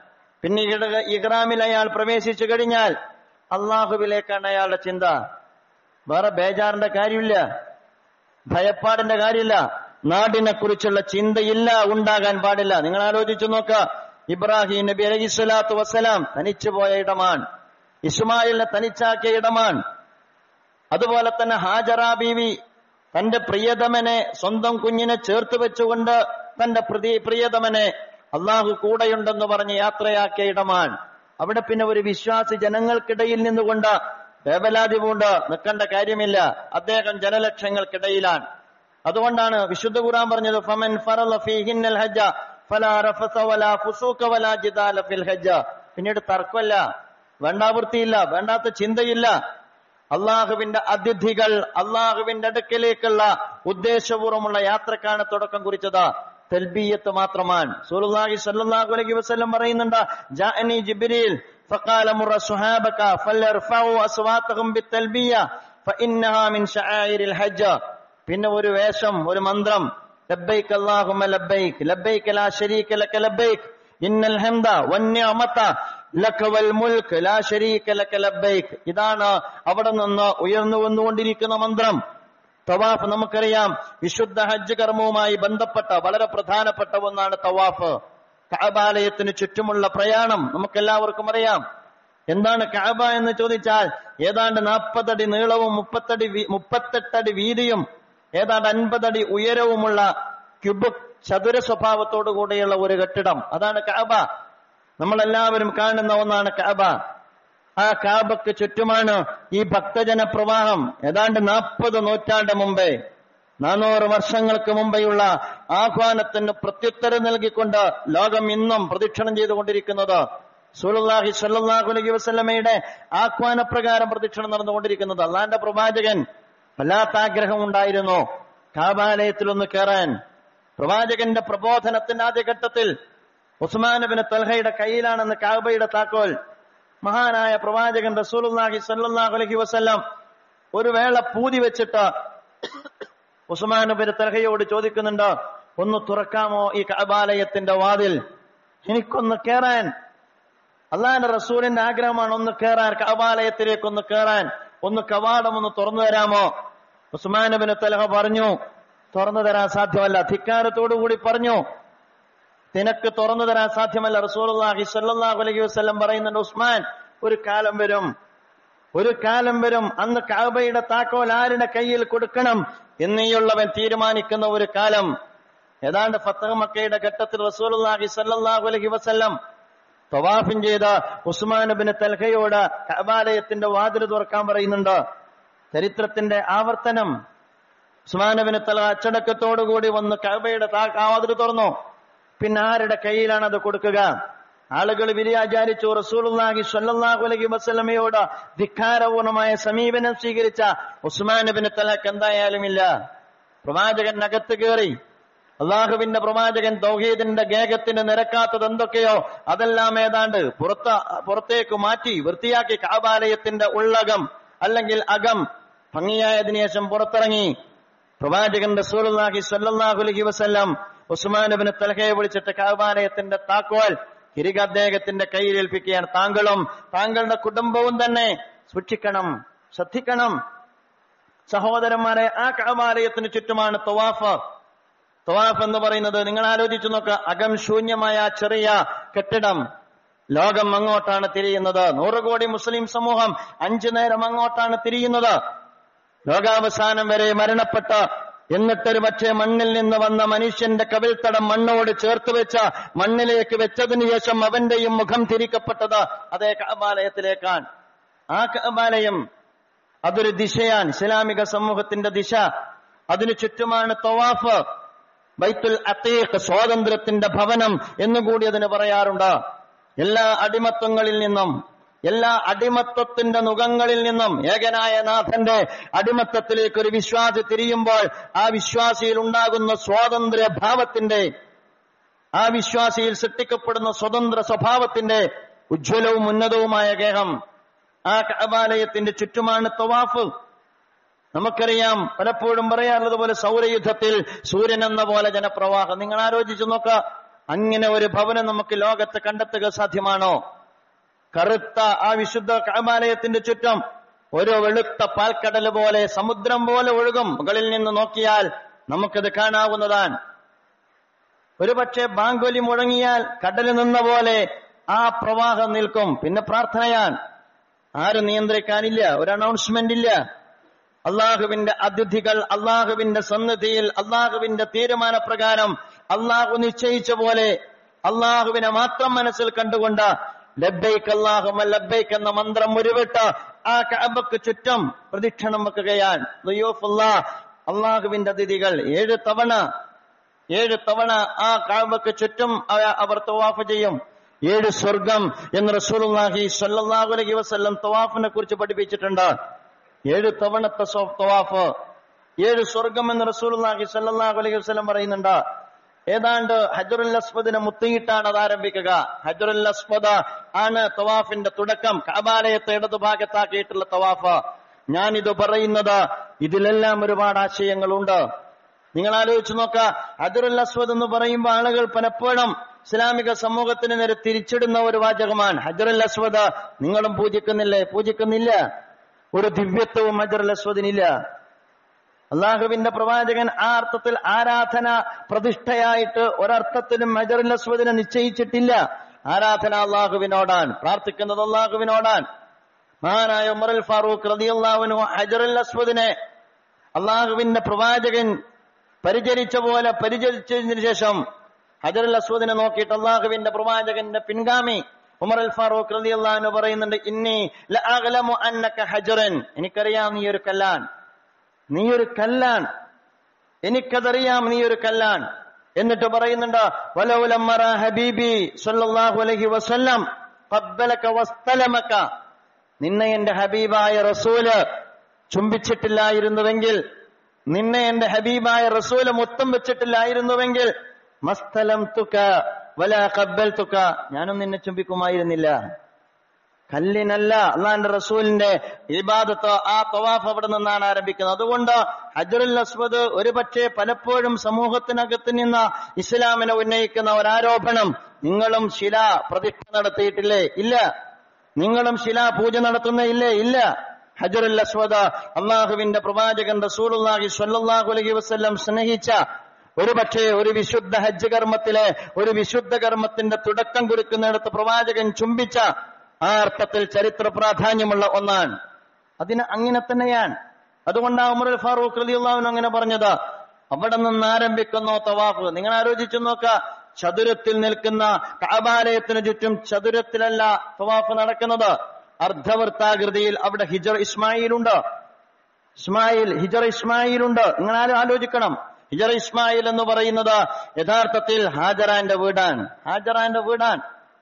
പിന്നീട് ഇഹ്റാമിൽ അയാൾ പ്രവേശിച്ചു കഴിഞ്ഞാൽ അള്ളാഹുവിലേക്കാണ് അയാളുടെ ചിന്ത വേറെ ബേജാറിന്റെ കാര്യമില്ല ഭയപ്പാടിന്റെ കാര്യമില്ല നാടിനെ കുറിച്ചുള്ള ചിന്തയില്ല ഉണ്ടാകാൻ പാടില്ല നിങ്ങൾ ആലോചിച്ചു നോക്ക ഇബ്രാഹിം നബി അലഹി സ്വലാത്തു വസ്സലാം തനിച്ചുപോയ ഇടമാണ് ഇസ്മായിലിനെ തനിച്ചാക്കിയ ഇടമാണ് അതുപോലെ തന്നെ ഹാജറ ബീവി തന്റെ പ്രിയതമനെ സ്വന്തം കുഞ്ഞിനെ ചേർത്ത് വെച്ചുകൊണ്ട് തന്റെ പ്രതി- പ്രിയതമനെ അള്ളാഹു കൂടെയുണ്ടെന്ന് പറഞ്ഞ് യാത്രയാക്കിയ ഇടമാണ് അവിടെ പിന്നെ ഒരു വിശ്വാസി ജനങ്ങൾക്കിടയിൽ നിന്നുകൊണ്ട് വേവലാതി പൂണ്ട് നിൽക്കേണ്ട കാര്യമില്ല അദ്ദേഹം ജനലക്ഷങ്ങൾക്കിടയിലാണ് അതുകൊണ്ടാണ് വിശുദ്ധ ഖുർആൻ പറഞ്ഞത് ഫമൻ ഫറള ഫീഹിന്നൽ ഹജ്ജ ഫലാ റഫസ വലാ ഫുസൂക വലാ ജിദാല ഫിൽ ഹജ്ജ പിന്നീട് തർക്കമല്ല വേണ്ടാവൃത്തിയില്ല വേണ്ടാത്ത ചിന്തയില്ല അള്ളാഹുവിന്റെ അതിഥികൾ അള്ളാഹുവിന്റെ അടുക്കലേക്കുള്ള ഉദ്ദേശപൂർവ്വമുള്ള യാത്രക്കാണ് തുടക്കം കുറിച്ചത് തൽബിയത്ത് മാത്രമാണ് സൂലുല്ലാഹി സല്ലല്ലാഹു അലൈഹി വസല്ലം പറയുന്നുണ്ട് ജാഅനി ജിബ്രീൽ فقال مر صحابك فليرفعوا اصواتهم بالتلبيه فانها من شعائر الحج പിന്നെ ഒരു വേഷം ഒരു മന്ത്രം ലബ്ബൈക് അല്ലാഹുമ്മ ലബ്ബൈക് ലബ്ബൈക് ലാ ശരീക ലക ലബ്ബൈക് ഇന്നൽ ഹംദ വന്നിഅമത ലക വൽ മുൽക്ക് ലാ ശരീക ലക ലബ്ബൈക് ഇതാണ് അവിടെ നിന്ന് ഉയർന്നു വന്നുകൊണ്ടിരിക്കുന്ന മന്ത്രം തവാഫ് നമുക്കറിയാം വിശുദ്ധ ഹജ്ജ് കർമ്മവുമായി ബന്ധപ്പെട്ട വളരെ പ്രധാനപ്പെട്ട ഒന്നാണ് തവാഫ് കഅബാലയത്തിന് ചുറ്റുമുള്ള പ്രയാണം നമുക്കെല്ലാവർക്കും അറിയാം എന്താണ് കഅബ എന്ന് ചോദിച്ചാൽ ഏതാണ്ട് നാൽപ്പതടി നീളവും മുപ്പത്തടി വീ- മുപ്പത്തെട്ടടി വീതിയും ഏതാണ്ട് അൻപതടി ഉയരവുമുള്ള ക്യുബിക് ചതുര സ്വഭാവത്തോടു കൂടിയുള്ള ഒരു കെട്ടിടം അതാണ് കഅബ നമ്മളെല്ലാവരും കാണുന്ന ഒന്നാണ് കഅബ ആ കാബക്ക് ചുറ്റുമാണ് ഈ ഭക്തജന പ്രവാഹം ഏതാണ്ട് നാൽപ്പത് നൂറ്റാണ്ട് മുമ്പേ നാനൂറ് വർഷങ്ങൾക്ക് മുമ്പെയുള്ള ആഹ്വാനത്തിന് പ്രത്യുത്തരം നൽകിക്കൊണ്ട് ലോകം ഇന്നും പ്രദക്ഷിണം ചെയ്തുകൊണ്ടിരിക്കുന്നത് സുലുല്ലാഹി സല്ലാഹു അലൈഹി വസ്ലമയുടെ ആഹ്വാനപ്രകാരം പ്രദക്ഷിണം നടന്നുകൊണ്ടിരിക്കുന്നത് അള്ളാന്റെ പ്രവാചകൻ വല്ലാത്ത ആഗ്രഹം ഉണ്ടായിരുന്നു കാബാലയത്തിൽ ഒന്ന് കയറാൻ പ്രവാചകന്റെ പ്രബോധനത്തിന്റെ ആദ്യഘട്ടത്തിൽ ഉസ്മാനബിന് തൽഹയുടെ കയ്യിലാണെന്ന് കാബയുടെ താക്കോൽ മഹാനായ പ്രവാചകൻ റസൂലുള്ളാഹി സല്ലല്ലാഹു അലൈഹി വസല്ലം ഒരു വേള പൂതി വെച്ചിട്ട് ഉസ്മാനബിന് തൽഹയോട് ചോദിക്കുന്നുണ്ട് ഒന്ന് തുറക്കാമോ ഈ കഅബാലയത്തിന്റെ വാതിൽ എനിക്കൊന്ന് കയറാൻ അള്ളാന്റെ റസൂലിന്റെ ആഗ്രഹമാണ് ഒന്ന് കയറാൻ കഅബാലയത്തിലേക്ക് ഒന്ന് കയറാൻ ഒന്ന് കവാടം ഒന്ന് തുറന്നു തരാമോ ഉസ്മാനബിന് തലഹ പറഞ്ഞു തുറന്നു തരാൻ സാധ്യമല്ല ധിക്കാരത്തോടു കൂടി പറഞ്ഞു നിനക്ക് തുറന്നു തരാൻ സാധ്യമല്ല റസൂലുള്ളാഹി സ്വല്ലല്ലാഹു അലൈഹി വസല്ലം പറയുന്നുണ്ട് ഉസ്മാൻ ഒരു കാലം വരും ഒരു കാലം വരും അന്ന് കാബയുടെ താക്കോൽ ആരുടെ കയ്യിൽ കൊടുക്കണം എന്നീയുള്ളവൻ തീരുമാനിക്കുന്ന ഒരു കാലം ഏതാണ്ട് ഫത്തഹ് മക്കയുടെ ഘട്ടത്തിൽ റസൂലുള്ളാഹി സ്വല്ലല്ലാഹു അലൈഹി വസല്ലം തവാഫിൻ ചെയ്ത ഉസ്മാൻ ബിൻ തൽഹയോട് കഅബാലയത്തിന്റെ വാതിൽ തുറക്കാൻ പറയുന്നുണ്ട് ചരിത്രത്തിന്റെ ആവർത്തനം ഉസ്മാൻ ബിൻ തൽഹ അച്ചടക്കത്തോടുകൂടി വന്ന് കഅബയുടെ താ വാതിൽ തുറന്നു പിന്നെ ആരുടെ കയ്യിലാണ് അത് കൊടുക്കുക ആളുകൾ വിരിയാചാരിച്ചു റസൂലുള്ളാഹി സ്വല്ലല്ലാഹു അലൈഹി വസല്ലമയോട് ധിക്കാരപൂർണമായ സമീപനം സ്വീകരിച്ച ഉസ്മാൻ ബിൻ തലക്ക് എന്തായാലും ഇല്ല പ്രവാചകൻ അകത്ത് കയറി അള്ളാഹുവിന്റെ പ്രവാചകൻ തൗഹീദിന്റെ ഗേഹത്തിന് നിരക്കാത്തത് എന്തൊക്കെയോ അതെല്ലാം ഏതാണ്ട് പുറത്ത പുറത്തേക്ക് മാറ്റി വൃത്തിയാക്കി കാബാലയത്തിന്റെ ഉള്ളകം അല്ലെങ്കിൽ അകം ഭംഗിയായതിനു ശേഷം പുറത്തിറങ്ങി പ്രവാചകൻ റസൂലുള്ളാഹി സ്വല്ലല്ലാഹു അലൈഹി വസല്ലം ഉസ്മാനുബിന് തലഹയെ വിളിച്ചിട്ട് കാബാലയത്തിന്റെ താക്കോൽ തിരികെ അദ്ദേഹത്തിന്റെ കയ്യിൽ ഏൽപ്പിക്കുകയാണ് താങ്കളും താങ്കളുടെ കുടുംബവും തന്നെ സൂക്ഷിക്കണം ശ്രദ്ധിക്കണം സഹോദരന്മാരെ ആ കാബാലയത്തിന് ചുറ്റുമാണ് തവാഫ് തവാഫ് എന്ന് പറയുന്നത് നിങ്ങൾ ആലോചിച്ചു നോക്കുക അകം ശൂന്യമായ ആ ചെറിയ കെട്ടിടം ലോകം അങ്ങോട്ടാണ് തിരിയുന്നത് നൂറ് കോടി മുസ്ലിം സമൂഹം അഞ്ചു നേരം അങ്ങോട്ടാണ് തിരിയുന്നത് ലോകാവസാനം വരെ മരണപ്പെട്ട എന്നിട്ടൊരു പക്ഷേ മണ്ണിൽ നിന്ന് വന്ന മനുഷ്യന്റെ കവിൾത്തടം മണ്ണോട് ചേർത്ത് വെച്ച മണ്ണിലേക്ക് വെച്ചതിന് ശേഷം അവന്റെയും മുഖം തിരിക്കപ്പെട്ടത് അതേ കഅബാലയത്തിലേക്കാണ് ആ കഅബാലയം അതൊരു ദിശയാണ് ഇസ്ലാമിക സമൂഹത്തിന്റെ ദിശ അതിനു ചുറ്റുമാണ് തവാഫ് ബൈത്തുൽ അത്തീഖ് സ്വാതന്ത്ര്യത്തിന്റെ ഭവനം എന്നുകൂടി അതിന് പറയാറുണ്ട് എല്ലാ അടിമത്വങ്ങളിൽ നിന്നും എല്ലാ അടിമത്വത്തിന്റെ നുഖങ്ങളിൽ നിന്നും ഏകനായ നാഥന്റെ അടിമത്വത്തിലേക്ക് ഒരു വിശ്വാസി തിരിയുമ്പോൾ ആ വിശ്വാസിയിൽ ഉണ്ടാകുന്ന സ്വാതന്ത്ര്യ ഭാവത്തിന്റെ ആ വിശ്വാസിയിൽ സൃഷ്ടിക്കപ്പെടുന്ന സ്വതന്ത്ര സ്വഭാവത്തിന്റെ ഉജ്ജ്വലവും ഉന്നതവുമായ ഗേഹം ആ കഅബാലയത്തിന്റെ ചുറ്റുമാണ് തവാഫ് നമുക്കറിയാം പലപ്പോഴും പറയാറുള്ളത് പോലെ സൗരയുദ്ധത്തിൽ സൂര്യൻ എന്ന പോലെ ജനപ്രവാഹം നിങ്ങൾ ആലോചിച്ചു നോക്ക അങ്ങനെ ഒരു ഭവനം നമുക്ക് ലോകത്ത് കണ്ടെത്തുക സാധ്യമാണോ കറുത്ത ആ വിശുദ്ധ കഅബാലയത്തിന്റെ ചുറ്റും ഒരു വെളുത്ത പാൽക്കടൽ പോലെ സമുദ്രം പോലെ ഒഴുകും മുകളിൽ നിന്ന് നോക്കിയാൽ നമുക്കത് കാണാവുന്നതാണ് ഒരുപക്ഷെ ബാങ്കൊലി മുഴങ്ങിയാൽ കടൽ നിന്ന പോലെ ആ പ്രവാഹം നിൽക്കും പിന്നെ പ്രാർത്ഥനയാണ് ആരും നിയന്ത്രിക്കാനില്ല ഒരു അനൗൺസ്മെന്റ് ഇല്ല അള്ളാഹുവിന്റെ അതിഥികൾ അള്ളാഹുവിന്റെ സന്നിധിയിൽ അള്ളാഹുവിന്റെ തീരുമാനപ്രകാരം അള്ളാഹു നിശ്ചയിച്ച പോലെ അള്ളാഹുവിനെ മാത്രം മനസ്സിൽ കണ്ടുകൊണ്ട് ലബ്ബൈക്ക് അള്ളാഹുമ ലബ്ബൈക്ക് എന്ന മന്ത്രം ഉരുവിട്ട് ആ കഅബക്ക് ചുറ്റും പ്രദക്ഷിണം വെക്കുകയാണ് ദുയൂഫുല്ലാ, അള്ളാഹുവിന്റെ അതിഥികൾ ഏഴ് തവണ ഏഴ് തവണ ആ കഅബക്ക് ചുറ്റും അവ- അവർ തവാഫ് ചെയ്യും ഏഴ് സ്വർഗം എന്ന് റസൂലുള്ളാഹി സ്വല്ലല്ലാഹു അലൈഹി വസല്ലം തവാഫിനെ കുറിച്ച് പഠിപ്പിച്ചിട്ടുണ്ട് ഏഴ് തവണത്തെ സോ- തവാഫ് ഏഴ് സ്വർഗം എന്ന് റസൂലുള്ളാഹി സ്വല്ലല്ലാഹു അലൈഹി വസല്ലം പറയുന്നുണ്ട് ഏതാണ്ട് ഹജറുൽ അസ്വദിനെ മുത്തിയിട്ടാണ് അത് ആരംഭിക്കുക ഹജറുൽ അസ്വദ ആണ് തവാഫിന്റെ തുടക്കം കഅബാലയത്തെ ഇടതുഭാഗത്താക്കിയിട്ടുള്ള തവാഫ് ഞാനിത് പറയുന്നത് ഇതിലെല്ലാം ഒരുപാട് ആശയങ്ങളുണ്ട് നിങ്ങൾ ആലോചിച്ച് നോക്ക ഹജറുൽ അസ്വദ് എന്ന് പറയുമ്പോൾ ആളുകൾ പലപ്പോഴും ഇസ്ലാമിക സമൂഹത്തിന് നേരെ തിരിച്ചിടുന്ന ഒരു വാചകമാണ് ഹജറുൽ അസ്വദ് നിങ്ങളും പൂജിക്കുന്നില്ലേ പൂജിക്കുന്നില്ല ഒരു ദിവ്യത്വവും ഹജറുൽ അസ്വദിനില്ല അള്ളാഹുവിന്റെ പ്രവാചകൻ ആ അർത്ഥത്തിൽ ആരാധന പ്രതിഷ്ഠയായിട്ട് ഒരർത്ഥത്തിലും ഹജറുൽ അസ്വദിനെ നിശ്ചയിച്ചിട്ടില്ല ആരാധന അള്ളാഹുവിനോടാണ് പ്രാർത്ഥിക്കുന്നത് അള്ളാഹുവിനോടാണ് മഹാനായ ഉമറുൽ ഫാറൂഖ് റതിയല്ലാവിനു ഹജറുൽ അസ്വദിനെ അള്ളാഹുവിന്റെ പ്രവാചകൻ പരിചരിച്ച പോലെ പരിചരിച്ചതിന് ശേഷം ഹജറുൽ അസ്വദിനെ നോക്കിയിട്ട് അള്ളാഹുവിന്റെ പ്രവാചകന്റെ പിൻഗാമി ഉമർ അൽ ഫാറൂഖ് റലി അള്ളഹാനു പറയുന്നുണ്ട് ഇന്നി ലഅഗ്ലമു അന്നക ഹജറൻ എനിക്കറിയാം നീ ഒരു കല്ലാൻ നീ ഒരു കല്ലാൻ എനിക്കതറിയാം നീ ഒരു കല്ലാൻ എന്നിട്ട് പറയുന്നുണ്ട് വലൗലമ്മറ ഹബീബി സല്ലല്ലാഹു അലൈഹി വസല്ലം ഖബ്ബലക വസ്തലമക നിന്നെ എന്റെ ഹബീബായ റസൂല് ചുംബിച്ചിട്ടില്ലായിരുന്നുവെങ്കിൽ നിന്നെ എന്റെ ഹബീബായ റസൂല് മുത്തം വെച്ചിട്ടില്ലായിരുന്നുവെങ്കിൽ മസ്തലം തുക വല കബ്ബൽ തുക ഞാനും നിന്നെ ചുംബിക്കുമായിരുന്നില്ല കല്ലിനല്ല അള്ളാന്റെ റസൂലിന്റെ ഇബാദത്ത് ആ തവാഫ് അവിടെ നിന്നാണ് ആരംഭിക്കുന്നത് അതുകൊണ്ട് ഹജറുൽ അസ്വദ് ഒരുപക്ഷെ പലപ്പോഴും സമൂഹത്തിനകത്ത് നിന്ന് ഇസ്ലാമിനെ ഉന്നയിക്കുന്ന ഒരാരോപണം നിങ്ങളും ശില പ്രതിഷ്ഠ നടത്തിയിട്ടില്ലേ ഇല്ല നിങ്ങളും ശിലാ പൂജ നടത്തുന്ന ഇല്ലേ ഇല്ല ഹജറുൽ അസ്വദ അള്ളാഹുവിന്റെ പ്രവാചകൻ റസൂലുള്ളാഹി സ്വല്ലല്ലാഹു അലൈഹി വസല്ലം സ്നേഹിച്ച ഒരുപക്ഷെ ഒരു വിശുദ്ധ ഹജ്ജ് കർമ്മത്തിലെ ഒരു വിശുദ്ധ കർമ്മത്തിന്റെ തുടക്കം കുറിക്കുന്നിടത്ത് പ്രവാചകൻ ചുംബിച്ച ആ അർത്ഥത്തിൽ ചരിത്ര പ്രാധാന്യമുള്ള ഒന്നാണ് അതിന് അങ്ങനെ തന്നെയാണ് അതുകൊണ്ടാണ് ഉമർ ഫാറൂഖ് റളിയല്ലാഹു അങ്ങനെ പറഞ്ഞത് അവിടെ നിന്ന് ആരംഭിക്കുന്നു തവാഫ് നിങ്ങൾ ആലോചിച്ചു നോക്ക ചതുരത്തിൽ നിൽക്കുന്ന കഅബാലയത്തിന് ചുറ്റും ചതുരത്തിലല്ല തവാഫ് നടക്കുന്നത് അർദ്ധവൃത്താകൃതിയിൽ അവിടെ ഹിജർ ഇസ്മായിലുണ്ട് ഇസ്മായിൽ ഹിജർ ഇസ്മായിലുണ്ട് നിങ്ങൾ ആരും ആലോചിക്കണം ഹിജർ ഇസ്മായിൽ എന്ന് പറയുന്നത് യഥാർത്ഥത്തിൽ ഹാജറാന്റെ വീടാണ് ഹാജറാന്റെ വീടാണ്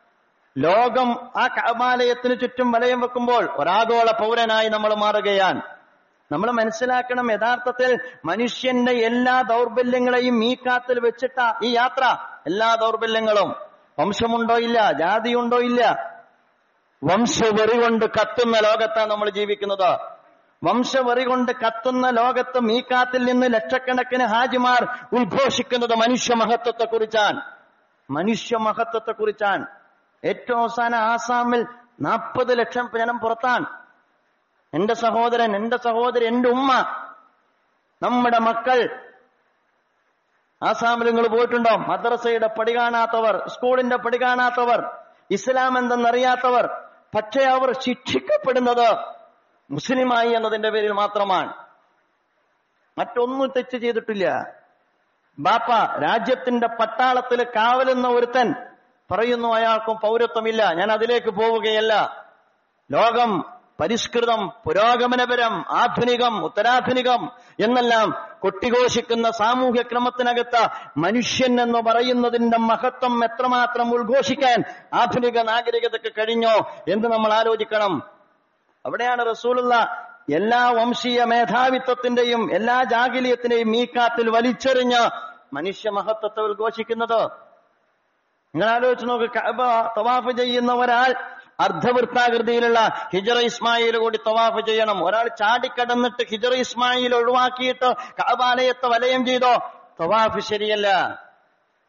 ലോകം ആ കഅബാലയത്തിന് ചുറ്റും വലയം വെക്കുമ്പോൾ ഒരാഗോള പൗരനായി നമ്മൾ മാറുകയാണ് നമ്മൾ മനസ്സിലാക്കണം യഥാർത്ഥത്തിൽ മനുഷ്യന്റെ എല്ലാ ദൗർബല്യങ്ങളെയും ഈ കാത്തിൽ വെച്ചിട്ട ഈ യാത്ര എല്ലാ ദൗർബല്യങ്ങളും വംശമുണ്ടോ ഇല്ല ജാതിയുണ്ടോ ഇല്ല വംശവെറി കൊണ്ട് കത്തുന്ന ലോകത്താണ് നമ്മൾ ജീവിക്കുന്നത് വംശവെറി കൊണ്ട് കത്തുന്ന ലോകത്ത് മീക്കാത്തിൽ നിന്ന് ലക്ഷക്കണക്കിന് ഹാജിമാർ ഉദ്ഘോഷിക്കുന്നത് മനുഷ്യമഹത്വത്തെ കുറിച്ചാണ് മനുഷ്യമഹത്വത്തെ കുറിച്ചാണ് ഏറ്റവും അവസാനം ആസാമിൽ നാൽപ്പത് ലക്ഷം ജനം പുറത്താണ് എന്റെ സഹോദരൻ എന്റെ സഹോദരൻ എന്റെ ഉമ്മ നമ്മുടെ മക്കൾ ആസാമിൽ നിങ്ങൾ പോയിട്ടുണ്ടോ മദ്രസയുടെ പടി കാണാത്തവർ സ്കൂളിന്റെ പടി കാണാത്തവർ ഇസ്ലാം എന്തെന്നറിയാത്തവർ പക്ഷേ അവർ ശിക്ഷിക്കപ്പെടുന്നത് മുസ്ലിമായി എന്നതിന്റെ പേരിൽ മാത്രമാണ് മറ്റൊന്നും തെറ്റ് ചെയ്തിട്ടില്ല ബാപ്പ രാജ്യത്തിന്റെ പട്ടാളത്തിൽ കാവലുന്ന ഒരുത്തൻ പറയുന്നു അയാൾക്കും പൗരത്വമില്ല ഞാൻ അതിലേക്ക് പോവുകയല്ല ലോകം പരിഷ്കൃതം പുരോഗമനപരം ആധുനികം ഉത്തരാധുനികം എന്നെല്ലാം കൊട്ടിഘോഷിക്കുന്ന സാമൂഹ്യ ക്രമത്തിനകത്ത് മനുഷ്യൻ എന്ന് പറയുന്നതിന്റെ മഹത്വം എത്രമാത്രം ഉദ്ഘോഷിക്കാൻ ആധുനിക നാഗരികതയ്ക്ക് കഴിഞ്ഞോ എന്ന് നമ്മൾ ആലോചിക്കണം അവിടെയാണ് റസൂലുള്ള എല്ലാ വംശീയ മേധാവിത്വത്തിന്റെയും എല്ലാ ജാഗിലിയത്തിന്റെയും മീക്കാത്തിൽ വലിച്ചെറിഞ്ഞ് മനുഷ്യ മഹത്വത്തെ ഉദ്ഘോഷിക്കുന്നത് നിങ്ങൾ ആലോചിച്ച് നോക്ക് കഅബ തവാഫ് ചെയ്യുന്ന ഒരാൾ അർദ്ധവൃത്താകൃതിയിലുള്ള ഹിജറ ഇസ്മായിൽ കൂടി തവാഫ് ചെയ്യണം ഒരാൾ ചാടിക്കടന്നിട്ട് ഹിജറ ഇസ്മായിൽ ഒഴിവാക്കിയിട്ട് കഅബാലയത്തെ വലയം ചെയ്തോ തവാഫ് ശരിയല്ല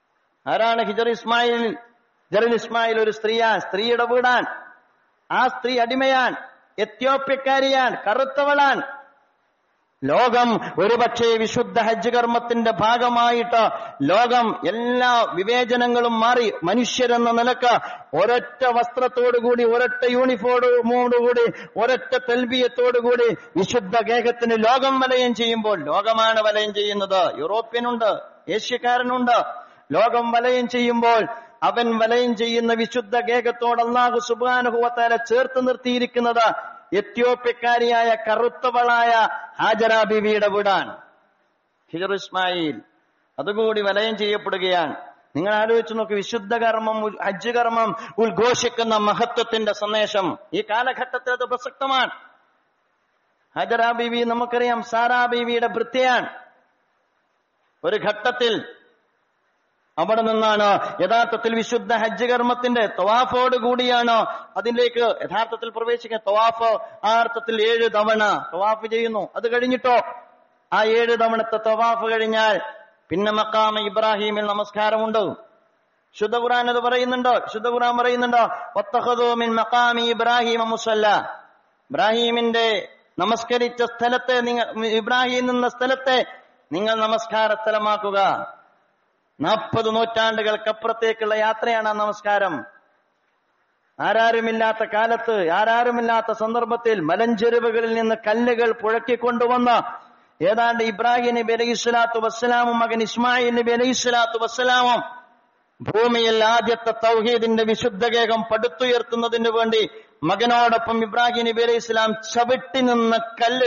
ആരാണ് ഹിജർ ഇസ്മായിൽ ഹിജറുൽ ഇസ്മായിൽ ഒരു സ്ത്രീയാൻ സ്ത്രീയുടെ വീടാൻ ആ സ്ത്രീ അടിമയാൻ എത്യോപ്യക്കാരിയാൻ കറുത്തവളാൻ ലോകം ഒരുപക്ഷെ വിശുദ്ധ ഹജ്ജ് കർമ്മത്തിന്റെ ഭാഗമായിട്ട് ലോകം എല്ലാ വിവേചനങ്ങളും മാറി മനുഷ്യരെന്ന നിലക്ക് ഒരൊറ്റ വസ്ത്രത്തോടുകൂടി ഒരൊറ്റ യൂണിഫോമോടുകൂടി ഒരൊറ്റ തെൽബിയത്തോടുകൂടി വിശുദ്ധ ഗേഹത്തിന് ലോകം വലയം ചെയ്യുമ്പോൾ ലോകമാണ് വലയം ചെയ്യുന്നത് യൂറോപ്യനുണ്ട് ഏഷ്യക്കാരനുണ്ട് ലോകം വലയം ചെയ്യുമ്പോൾ അവൻ വലയം ചെയ്യുന്ന വിശുദ്ധ ഗേഹത്തോട് അള്ളാഹു സുബാനുഭവത്താല ചേർത്ത് നിർത്തിയിരിക്കുന്നത് എത്യോപ്യക്കാരിയായ കറുത്തവളായ ഹാജറ ബിവിയുടെ വീടാണ് ഹിജർ ഇസ്മായിൽ അതുകൂടി വലയം ചെയ്യപ്പെടുകയാണ് നിങ്ങൾ ആലോചിച്ച് നോക്ക് വിശുദ്ധ കർമ്മം ഉൽ- ഹജ്ജ് കർമ്മം ഉദ്ഘോഷിക്കുന്ന മഹത്വത്തിന്റെ സന്ദേശം ഈ കാലഘട്ടത്തിൽ അത് പ്രസക്തമാണ് ഹജറ ബീവി നമുക്കറിയാം സാറാ ബീവിയുടെ ഭൃത്യയാണ് ഒരു ഘട്ടത്തിൽ അവിടെ നിന്നാണ് യഥാർത്ഥത്തിൽ വിശുദ്ധ ഹജ്ജ് കർമ്മത്തിന്റെ തവാഫോട് കൂടിയാണ് അതിലേക്ക് യഥാർത്ഥത്തിൽ പ്രവേശിക്കുക തവാഫ് ആ അർത്ഥത്തിൽ ഏഴ് തവണ തവാഫ് ചെയ്യുന്നു അത് കഴിഞ്ഞിട്ടോ ആ ഏഴ് തവണത്തെ തവാഫ് കഴിഞ്ഞാൽ പിന്നെ മക്കാമ ഇബ്രാഹിമിൽ നമസ്കാരമുണ്ട് ശുദ്ധ ഖുർആൻ അത് പറയുന്നുണ്ടോ ശുദ്ധ ഖുർആൻ പറയുന്നുണ്ടോ "വത്തഖദൂ മിൻ മഖാമി ഇബ്രാഹിമ മുസല്ല ഇബ്രാഹിമിന്റെ നമസ്കരിച്ച സ്ഥലത്തെ നിങ്ങൾ ഇബ്രാഹിം നിന്ന സ്ഥലത്തെ നിങ്ങൾ നമസ്കാര സ്ഥലമാക്കുക നാൽപ്പത് നൂറ്റാണ്ടുകൾക്കപ്പുറത്തേക്കുള്ള യാത്രയാണ് ആ നമസ്കാരം ആരാരുമില്ലാത്ത കാലത്ത് ആരാരുമില്ലാത്ത സന്ദർഭത്തിൽ മലഞ്ചെരുവുകളിൽ നിന്ന് കല്ലുകൾ പുഴക്കിക്കൊണ്ടുവന്ന് ഏതാണ്ട് ഇബ്രാഹിം നബി അലൈഹി സ്വലാത്തു വസ്സലാമും മകൻ ഇസ്മായിൽ നബി അലൈഹി സ്വലാത്തു വസ്സലാമും ഭൂമിയിൽ ആദ്യത്തെ തൗഹീദിന്റെ വിശുദ്ധഗേഹം പടുത്തുയർത്തുന്നതിന് വേണ്ടി മകനോടൊപ്പം ഇബ്രാഹിം നബി അലൈഹി ഇസ്ലാം ചവിട്ടി നിന്ന കല്ല്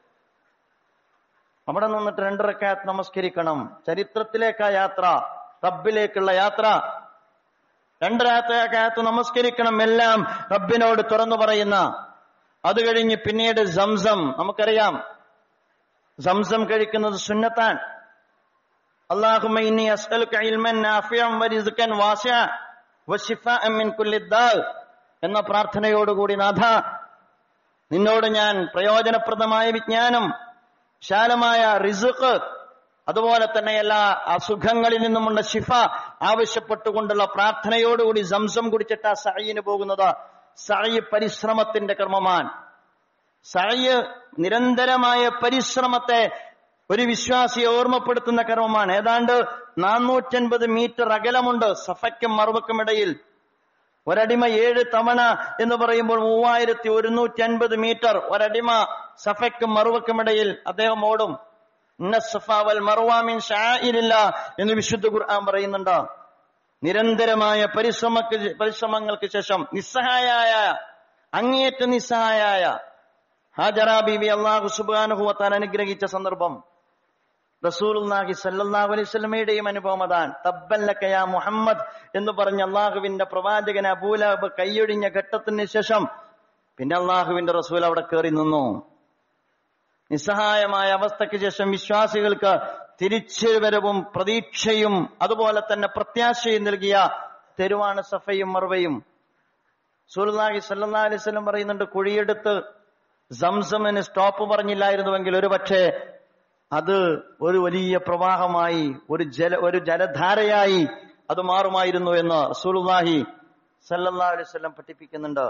അവിടെ നിന്നിട്ട് രണ്ടരക്കാത്ത് നമസ്കരിക്കണം ചരിത്രത്തിലേക്കാ യാത്ര റബ്ബിലേക്കുള്ള യാത്ര രണ്ടരക്കാത്ത് നമസ്കരിക്കണം എല്ലാം റബ്ബിനോട് തുറന്നു പറയുന്ന അത് കഴിഞ്ഞ് പിന്നീട് സംസം നമുക്കറിയാം സംസം കഴിക്കുന്നത് സുന്നത്താൻ اللهم إني أسألك علما نافعا ورزقا واسعا وشفاء من كل داء എന്ന പ്രാർത്ഥനയോടുകൂടി നാഥ നിന്നോട് ഞാൻ പ്രയോജനപ്രദമായ വിജ്ഞാനം വിശാലമായ റിസുഖ് അതുപോലെ തന്നെ എല്ലാ അസുഖങ്ങളിൽ നിന്നുമുള്ള ശിഫ ആവശ്യപ്പെട്ടുകൊണ്ടുള്ള പ്രാർത്ഥനയോടുകൂടി സംസം കുടിച്ചിട്ട് ആ സഹയിന് പോകുന്നത് സഹയ് പരിശ്രമത്തിന്റെ കർമ്മമാണ് സഹയ് നിരന്തരമായ പരിശ്രമത്തെ ഒരു വിശ്വാസിയെ ഓർമ്മപ്പെടുത്തുന്ന കർമ്മമാണ് ഏതാണ്ട് നാനൂറ്റൻപത് മീറ്റർ അകലമുണ്ട് സഫയ്ക്കും മറുവക്കും ഇടയിൽ ഒരടിമ ഏഴ് തവണ എന്ന് പറയുമ്പോൾ മൂവായിരത്തി ഒരുന്നൂറ്റി അൻപത് മീറ്റർ ഒരടിമ സഫയ്ക്കും മറുവക്കും ഇടയിൽ അദ്ദേഹം ഓടും ഇന്ന സഫാവൽ മറുവാമിൻ ഷായിരില്ല എന്ന് വിശുദ്ധ ഖുർആൻ പറയുന്നുണ്ട് നിരന്തരമായ പരിശ്രമക്ക് പരിശ്രമങ്ങൾക്ക് ശേഷം നിസ്സഹായായ അങ്ങേയറ്റ നിസ്സഹായായ ഹാജറ ബീവി അള്ളാഹു സുബാനുഹുവത്താൻ അനുഗ്രഹിച്ച സന്ദർഭം റസൂലുല്ലാഹി സല്ലല്ലാഹു അലൈഹി വസല്ലമയുടെയും അനുഭവം അതാണ് തബ്ബല്ലക യാ മുഹമ്മദ് എന്ന് പറഞ്ഞ അള്ളാഹുവിന്റെ പ്രവാചകൻ അബൂലഹബ് കൈയൊഴിഞ്ഞ ഘട്ടത്തിന് ശേഷം പിന്നെ അള്ളാഹുവിന്റെ റസൂൽ അവിടെ കയറി നിന്നു നിസ്സഹായമായ അവസ്ഥയ്ക്ക് ശേഷം വിശ്വാസികൾക്ക് തിരിച്ചുവരവും പ്രതീക്ഷയും അതുപോലെ തന്നെ പ്രത്യാശയും നൽകിയ തെരുവാണ് സഫയും മറുവയും സൂലുല്ലാഹി സല്ലല്ലാഹു അലൈഹി വസല്ലം പറയുന്നുണ്ട് കുഴിയെടുത്ത് സംസമിന് സ്റ്റോപ്പ് പറഞ്ഞില്ലായിരുന്നുവെങ്കിൽ ഒരു പക്ഷേ അത് ഒരു വലിയ പ്രവാഹമായി ഒരു ജല ഒരു ജലധാരയായി അത് മാറുമായിരുന്നു എന്ന് റസൂലുള്ളാഹി സല്ലല്ലാഹു അലൈഹി വസല്ലം പഠിപ്പിക്കുന്നുണ്ട്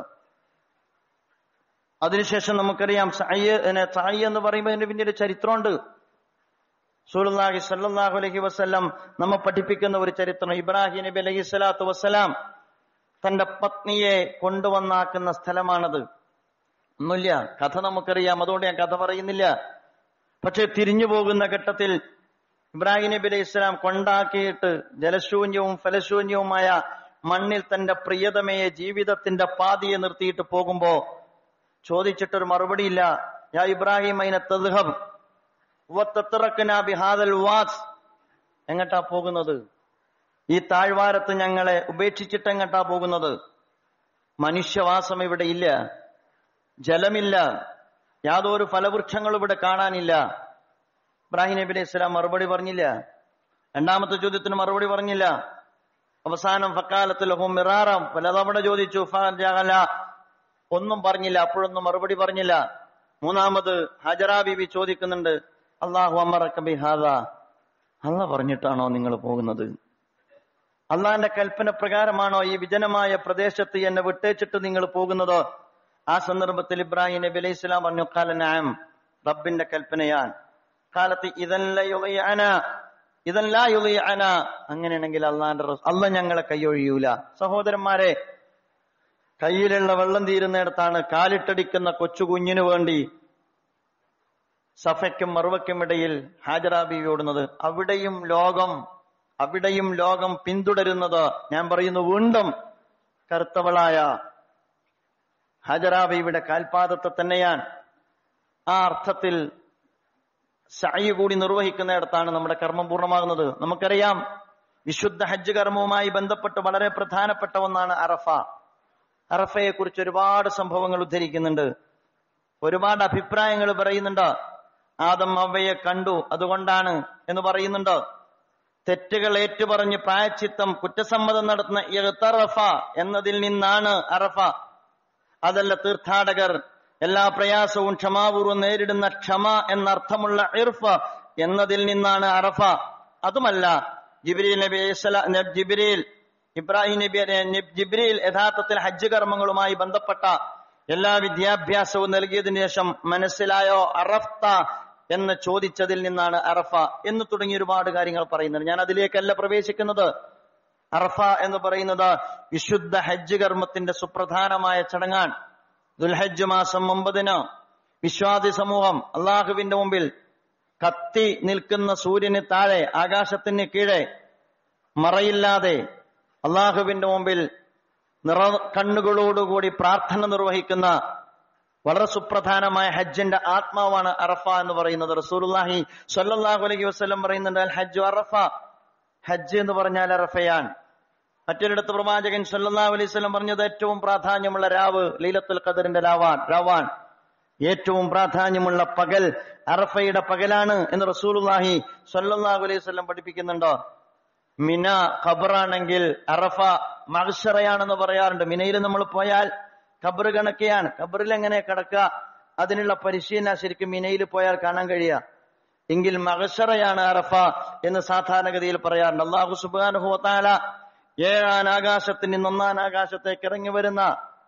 അതിനുശേഷം നമുക്കറിയാം സായി സായി എന്ന് പറയുമ്പോൾ അതിന്റെ പിന്നീട് ചരിത്രമുണ്ട് സൂലുല്ലാഹി സല്ലല്ലാഹു അലൈഹി വസല്ലം നമ്മെ പഠിപ്പിക്കുന്ന ഒരു ചരിത്രം ഇബ്രാഹിം നബി അലൈഹി സ്വലാത്തു വസ്സലാം തന്റെ പത്നിയെ കൊണ്ടുവന്നാക്കുന്ന സ്ഥലമാണത് ഒന്നുമില്ല കഥ നമുക്കറിയാം അതുകൊണ്ട് ഞാൻ കഥ പറയുന്നില്ല പക്ഷെ തിരിഞ്ഞു പോകുന്ന ഘട്ടത്തിൽ ഇബ്രാഹിം നബി അലൈഹി ഇസ്ലാം കൊണ്ടാക്കിയിട്ട് ജലശൂന്യവും ഫലശൂന്യവുമായ മണ്ണിൽ തന്റെ പ്രിയതമയെ ജീവിതത്തിന്റെ പാതിയെ നിർത്തിയിട്ട് പോകുമ്പോ ചോദിച്ചിട്ടൊരു മറുപടിയില്ല യാ ഇബ്രാഹിം അയിന തദ്ഹബ് വത്തത്തറക്കനാ ബിഹാദൽ വാസ് എങ്ങട്ടാ പോകുന്നത് ഈ താഴ്വാരത്ത് ഞങ്ങളെ ഉപേക്ഷിച്ചിട്ട് എങ്ങട്ടാ പോകുന്നത് മനുഷ്യവാസം ഇവിടെ ഇല്ല ജലമില്ല യാതൊരു ഫലവൃക്ഷങ്ങളും ഇവിടെ കാണാനില്ല ഇബ്രാഹിം നബി അലൈഹി സ്വലാം മറുപടി പറഞ്ഞില്ല രണ്ടാമത്തെ ചോദ്യത്തിന് മറുപടി പറഞ്ഞില്ല അവസാനം ഫക്കാലത്തിൽ മിറാറാം പലതവണ ചോദിച്ചു ഫജഅല. ഒന്നും പറഞ്ഞില്ല അപ്പോഴൊന്നും മറുപടി പറഞ്ഞില്ല മൂന്നാമത് ഹജറ ബീബി ചോദിക്കുന്നുണ്ട് അള്ളാഹു അമറക്ക ബിഹാദ അല്ല പറഞ്ഞിട്ടാണോ നിങ്ങൾ പോകുന്നത് അള്ളാന്റെ കൽപ്പന പ്രകാരമാണോ ഈ വിജനമായ പ്രദേശത്ത് എന്നെ വിട്ടേച്ചിട്ട് നിങ്ങൾ പോകുന്നത് ആ സന്ദർഭത്തിൽ ഇബ്രാഹിം നബി അലൈഹി സ്വലാം പറഞ്ഞു കാലനാം റബ്ബിന്റെ കൽപ്പനയാൻ കാലത്ത് ഇതല്ല ഇതല്ല യുളിയന അങ്ങനെയാണെങ്കിൽ അള്ളാന്റെ റസൂ- അള്ള ഞങ്ങളെ കൈയൊഴിയൂല സഹോദരന്മാരെ കയ്യിലുള്ള വെള്ളം തീരുന്നിടത്താണ് കാലിട്ടടിക്കുന്ന കൊച്ചു കുഞ്ഞിനു വേണ്ടി സഫയ്ക്കും മറുവയ്ക്കും ഇടയിൽ ഹാജറാബി ഓടുന്നത് അവിടെയും ലോകം അവിടെയും ലോകം പിന്തുടരുന്നത് ഞാൻ പറയുന്നു വീണ്ടും കറുത്തവളായ ഹാജറാബിയുടെ കാൽപാദത്തെ തന്നെയാണ് ആ അർത്ഥത്തിൽ സഅയ് കൂടി നിർവഹിക്കുന്നിടത്താണ് നമ്മുടെ കർമ്മം പൂർണ്ണമാകുന്നത് നമുക്കറിയാം വിശുദ്ധ ഹജ്ജ് കർമ്മവുമായി ബന്ധപ്പെട്ട് വളരെ പ്രധാനപ്പെട്ട ഒന്നാണ് അറഫ അറഫയെ കുറിച്ച് ഒരുപാട് സംഭവങ്ങൾ ഉദ്ധരിക്കുന്നുണ്ട് ഒരുപാട് അഭിപ്രായങ്ങൾ പറയുന്നുണ്ട് ആദം അവയെ കണ്ടു അതുകൊണ്ടാണ് എന്ന് പറയുന്നുണ്ട് തെറ്റുകൾ ഏറ്റുപറഞ്ഞ് പ്രായച്ചിത്തം കുറ്റസമ്മതം നടത്തുന്ന ഇഖ്തറഫ എന്നതിൽ നിന്നാണ് അറഫ അതല്ല തീർത്ഥാടകർ എല്ലാ പ്രയാസവും ക്ഷമാപൂർവ്വം നേരിടുന്ന ക്ഷമ എന്നർത്ഥമുള്ള ഇർഫ എന്നതിൽ നിന്നാണ് അറഫ അതുമല്ല ജിബ്രീൽ നബി അലൈഹിസ്സലാ- നബ് ജിബ്രീൽ ഇബ്രാഹിം നബി അലൈ- നബ് ജിബ്രീൽ യഥാർത്ഥത്തിൽ ഹജ്ജ് കർമ്മങ്ങളുമായി ബന്ധപ്പെട്ട എല്ലാ വിദ്യാഭ്യാസവും നൽകിയതിനു ശേഷം മനസ്സിലായോ അറഫ്ത എന്ന് ചോദിച്ചതിൽ നിന്നാണ് അറഫ എന്ന് തുടങ്ങി ഒരുപാട് കാര്യങ്ങൾ പറയുന്നുണ്ട് ഞാൻ അതിലേക്കല്ല പ്രവേശിക്കുന്നത് അറഫ എന്ന് പറയുന്നത് വിശുദ്ധ ഹജ്ജ് കർമ്മത്തിന്റെ സുപ്രധാനമായ ചടങ്ങാണ് ദുൽഹജ്ജ് മാസം ഒമ്പതിന് വിശ്വാസി സമൂഹം അള്ളാഹുവിന്റെ മുമ്പിൽ കത്തി നിൽക്കുന്ന സൂര്യന് താഴെ ആകാശത്തിന് കീഴെ മറയില്ലാതെ അള്ളാഹുവിന്റെ മുമ്പിൽ നിറ കണ്ണുകളോടുകൂടി പ്രാർത്ഥന നിർവഹിക്കുന്ന വളരെ സുപ്രധാനമായ ഹജ്ജിന്റെ ആത്മാവാണ് അറഫ എന്ന് പറയുന്നത് റസൂലുള്ളാഹി സ്വല്ലല്ലാഹു അലൈഹി വസല്ലം പറയുന്നുണ്ട് അൽ ഹജ്ജു അറഫ ഹജ്ജ് എന്ന് പറഞ്ഞാൽ അറഫയാണ് മറ്റൊരിടത്ത് പ്രവാചകൻ സല്ലല്ലാഹു അലൈഹി വസല്ലം പറഞ്ഞത് ഏറ്റവും പ്രാധാന്യമുള്ള രാവ് ലീലത്തുൽ ഖദറിന്റെ രാവാൻ രാവാൻ ഏറ്റവും പ്രാധാന്യമുള്ള പകൽ അറഫയുടെ പകലാണ് എന്ന് റസൂലുള്ളാഹി സ്വല്ലല്ലാഹു അലൈഹി വസല്ലം പഠിപ്പിക്കുന്നുണ്ടോ മിന ഖബറാണെങ്കിൽ അറഫ മഹ്ഷറയാണെന്ന് പറയാറുണ്ട് മിനയിൽ നമ്മൾ പോയാൽ ഖബർ കണക്കെയാണ് ഖബറിൽ എങ്ങനെ കിടക്കുക അതിനുള്ള പരിശീലനം ശരിക്കും മിനയിൽ പോയാൽ കാണാൻ കഴിയുക എങ്കിൽ മഹഷറയാണ് അറഫ എന്ന് സാധാരണഗതിയിൽ പറയാറുണ്ട് അള്ളാഹു സുബാനുഹു താല ഏഴാൻ ആകാശത്തിൽ നിന്ന് ഒന്നാം ആകാശത്തേക്ക് ഇറങ്ങി വരുന്ന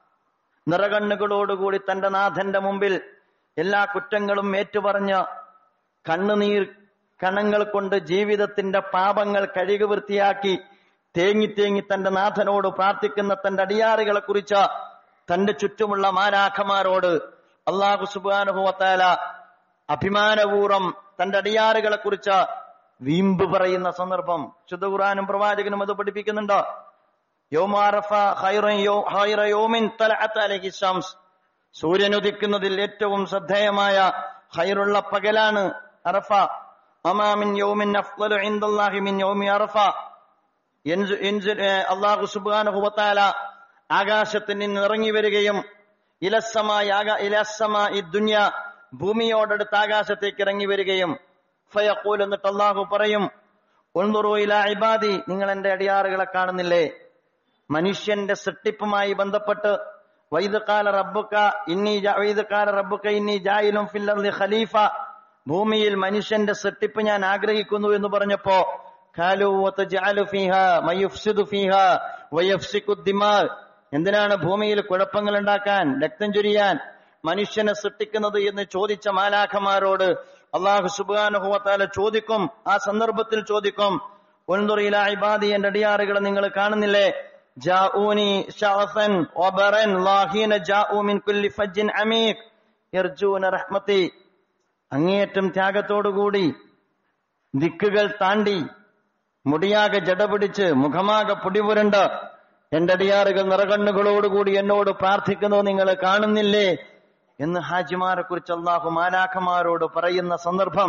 നിറകണ്ണുകളോടുകൂടി തന്റെ നാഥന്റെ മുമ്പിൽ എല്ലാ കുറ്റങ്ങളും ഏറ്റുപറഞ്ഞ് കണ്ണുനീർ കണങ്ങൾ കൊണ്ട് ജീവിതത്തിന്റെ പാപങ്ങൾ കഴുകി വൃത്തിയാക്കി തേങ്ങി തേങ്ങി തന്റെ നാഥനോട് പ്രാർത്ഥിക്കുന്ന തന്റെ അടിയാറുകളെ കുറിച്ച് തന്റെ ചുറ്റുമുള്ള മാലാഖമാരോട് അള്ളാഹു സുബാനുഭവത്താല അഭിമാനപൂർവം തന്റെ അടിയാറുകളെ കുറിച്ച് വീമ്പ് പറയുന്ന സന്ദർഭം ശുദ്ധ ഖുറാനും പ്രവാചകനും അത് പഠിപ്പിക്കുന്നുണ്ട് യോമാറഫ ഖൈറൻ യോ- ഖൈറ യോമിൻ തലഅത്ത് അലൈഹി ശംസ്. സൂര്യൻ ഉദിക്കുന്നതിൽ ഏറ്റവും ശ്രദ്ധേയമായ ഹൈറുള്ള പകലാണ് അറഫ അമാമിൻ യോമിൻ അഫ്ളലു ഇൻദല്ലാഹി മിൻ യൗമി അറഫ യൻസു- യൻസു- ഏ, അള്ളാഹു സുബ്ഹാനഹു വതആല ആകാശത്തിൽ നിന്ന് ഇറങ്ങി വരികയും ഇലസ്സമായി ആകാ ഇലസ്സമായി ദുനിയ ഭൂമിയോടടുത്ത് ആകാശത്തേക്ക് ഇറങ്ങി വരികയും ഫയഖൂൽ എന്നിട്ട് അള്ളാഹു പറയും ഉൻദുറു ഇലാ ഇബാദി നിങ്ങൾ എന്റെ അടിയാറുകളെ കാണുന്നില്ലേ മനുഷ്യന്റെ സൃഷ്ടിപ്പുമായി ബന്ധപ്പെട്ട് വൈദക്കാല റബ്ബുക്ക ഇന്നി ജാ- വൈദക്കാല റബ്ബുക്ക ഇന്നി ജായിലും ഫിൽ അർളി ഖലീഫ ഭൂമിയിൽ മനുഷ്യന്റെ സൃഷ്ടിപ്പ് ഞാൻ ആഗ്രഹിക്കുന്നു എന്ന് പറഞ്ഞപ്പോ ഖാലു വതജഅലു ഫീഹാ മയുഫ്സിദു ഫീഹാ വയഫ്സിഖു ദിമാ എന്തിനാണ് ഭൂമിയിൽ കുഴപ്പങ്ങൾ ഉണ്ടാക്കാൻ രക്തം ചൊരിയാൻ മനുഷ്യനെ സൃഷ്ടിക്കുന്നത് എന്ന് ചോദിച്ച മാലാഖമാരോട് അള്ളാഹു സുബ്ഹാനഹു വതആല ചോദിക്കും ആ സന്ദർഭത്തിൽ ചോദിക്കും ഉൻദുർ ഇലാ ഇബാദി എന്റെ അടിയാറുകളെ നിങ്ങൾ കാണുന്നില്ലേ ജാഊനി ശഅഫൻ വബറൻ ലാഹീന ജാഊ മിൻ കുല്ലി ഫജ്ജിൻ അമീഖ് യർജൂന റഹ്മതി അങ്ങേയറ്റം ത്യാഗത്തോടുകൂടി ദിക്കുകൾ താണ്ടി മുടിയാകെ ജടപിടിച്ച് മുഖമാകെ പൊടിപുരണ്ട് എന്റെ അടിയാറുകൾ നിറകണ്ണുകളോടുകൂടി എന്നോട് പ്രാർത്ഥിക്കുന്നു നിങ്ങൾ കാണുന്നില്ലേ എന്ന് ഹാജിമാരെ കുറിച്ച് അള്ളാഹു മാലാഖമാരോട് പറയുന്ന സന്ദർഭം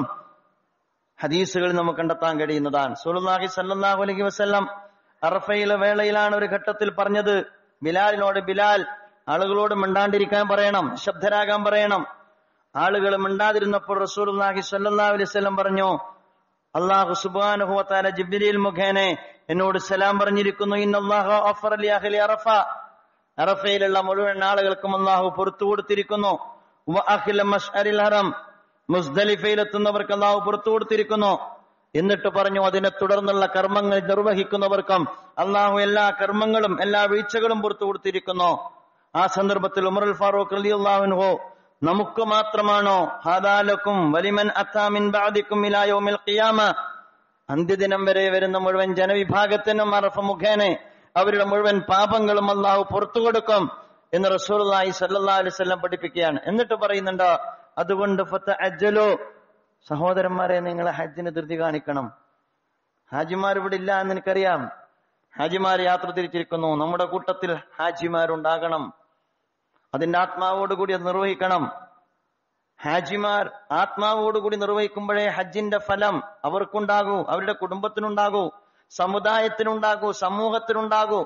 ഹദീസുകളിൽ നമുക്ക് കണ്ടെത്താൻ കഴിയുന്നതാണ് സുലുല്ലാഹി സല്ലല്ലാഹു അലൈഹി വസല്ലം അറഫയിലെ വേളയിലാണ് ഒരു ഘട്ടത്തിൽ പറഞ്ഞത് ബിലാലിനോട് ബിലാൽ ആളുകളോട് മിണ്ടാണ്ടിരിക്കാൻ പറയണം ശബ്ദരാകാൻ പറയണം ആളുകൾ മിണ്ടാതിരുന്നപ്പോൾ റസൂലുള്ളാഹി സ്വല്ലല്ലാഹു അലൈഹി വസല്ലം പറഞ്ഞു അള്ളാഹു സുബ്ഹാനഹു വതആല ജിബ്രീൽ മുഖേനെ എന്നോട് സലാം പറഞ്ഞിരിക്കുന്നു ഇന്നല്ലാഹു ഗഫറ ലി അഹ്ലി അറഫ അറഫയിലുള്ള മുഴുവൻ ആളുകൾക്കും അള്ളാഹു പുറത്തു കൊടുത്തിരിക്കുന്നു വ അഖില മഷ്അരിൽ ഹറം മുസ്ദലിഫയിലെത്തുന്നവർക്ക് അള്ളാഹു പുറത്തു കൊടുത്തിരിക്കുന്നു എന്നിട്ട് പറഞ്ഞു അതിനെ തുടർന്നുള്ള കർമ്മങ്ങൾ നിർവഹിക്കുന്നവർക്കും അള്ളാഹു എല്ലാ കർമ്മങ്ങളും എല്ലാ വീഴ്ചകളും പുറത്തു കൊടുത്തിരിക്കുന്നു ആ സന്ദർഭത്തിൽ ഉമറുൽ ഫാറൂഖ് അലി അള്ളാഹുൻഹോ നമുക്ക് മാത്രമാണോ ഹാദാലക്കും വലിമൻ അത്താമിൻ ബാദിക്കും ഇലായോമിൽ ഖിയാമ അന്ത്യദിനം വരെ വരുന്ന മുഴുവൻ ജനവിഭാഗത്തിനും അറഫ മുഖേന അവരുടെ മുഴുവൻ പാപങ്ങളും അള്ളാഹു പുറത്തു കൊടുക്കും എന്ന് റസൂലി സല്ലാ അലൈവല്ലം പഠിപ്പിക്കുകയാണ് എന്നിട്ട് പറയുന്നുണ്ട് അതുകൊണ്ട് ഫത്ത അജ്ജലോ സഹോദരന്മാരെ നിങ്ങൾ ഹജ്ജിന് ധൃതി കാണിക്കണം ഹാജിമാർ ഇവിടെ ഇല്ല എന്ന് എനിക്കറിയാം ഹാജിമാർ യാത്ര തിരിച്ചിരിക്കുന്നു നമ്മുടെ കൂട്ടത്തിൽ ഹാജിമാരുണ്ടാകണം അതിന്റെ ആത്മാവോടുകൂടി അത് നിർവഹിക്കണം ഹാജിമാർ ആത്മാവോടുകൂടി നിർവഹിക്കുമ്പോഴേ ഹജ്ജിന്റെ ഫലം അവർക്കുണ്ടാകൂ അവരുടെ കുടുംബത്തിനുണ്ടാകൂ സമുദായത്തിനുണ്ടാകൂ സമൂഹത്തിനുണ്ടാകൂ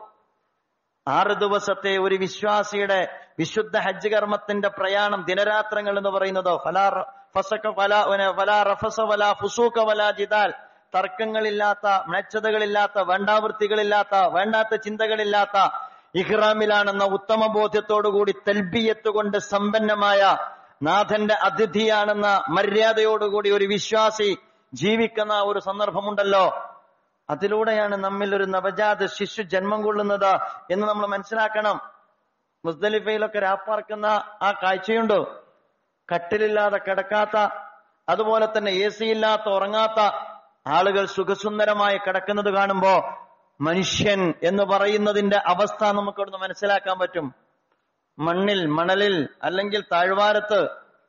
ആറ് ദിവസത്തെ ഒരു വിശ്വാസിയുടെ വിശുദ്ധ ഹജ്ജ് കർമ്മത്തിന്റെ പ്രയാണം ദിനരാത്രങ്ങൾ എന്ന് പറയുന്നത് ഫലാ ഫസക ഫല ഫലാ റഫസ വല ഫുസൂക്ക വല ജിദാൽ തർക്കങ്ങളില്ലാത്ത മ്ലേച്ഛതകളില്ലാത്ത വേണ്ടാവൃത്തികളില്ലാത്ത വേണ്ടാത്ത ചിന്തകളില്ലാത്ത ഇഹ്റാമിലാണെന്ന ഉത്തമ ബോധ്യത്തോടുകൂടി തെൽബിയത്ത് കൊണ്ട് സമ്പന്നമായ നാഥന്റെ അതിഥിയാണെന്ന മര്യാദയോടുകൂടി ഒരു വിശ്വാസി ജീവിക്കുന്ന ഒരു സന്ദർഭമുണ്ടല്ലോ അതിലൂടെയാണ് നമ്മിൽ ഒരു നവജാത ശിശു ജന്മം കൊള്ളുന്നത് എന്ന് നമ്മൾ മനസ്സിലാക്കണം മുസ്ദലിഫയിലൊക്കെ രാപ്പാർക്കുന്ന ആ കാഴ്ചയുണ്ടോ കട്ടിലില്ലാതെ കിടക്കാത്ത അതുപോലെ തന്നെ എ സി ഇല്ലാത്ത ഉറങ്ങാത്ത ആളുകൾ സുഖസുന്ദരമായി കിടക്കുന്നത് കാണുമ്പോ മനുഷ്യൻ എന്ന് പറയുന്നതിന്റെ അവസ്ഥ നമുക്ക് അവിടുന്ന് മനസ്സിലാക്കാൻ പറ്റും മണ്ണിൽ മണലിൽ അല്ലെങ്കിൽ താഴ്വാരത്ത്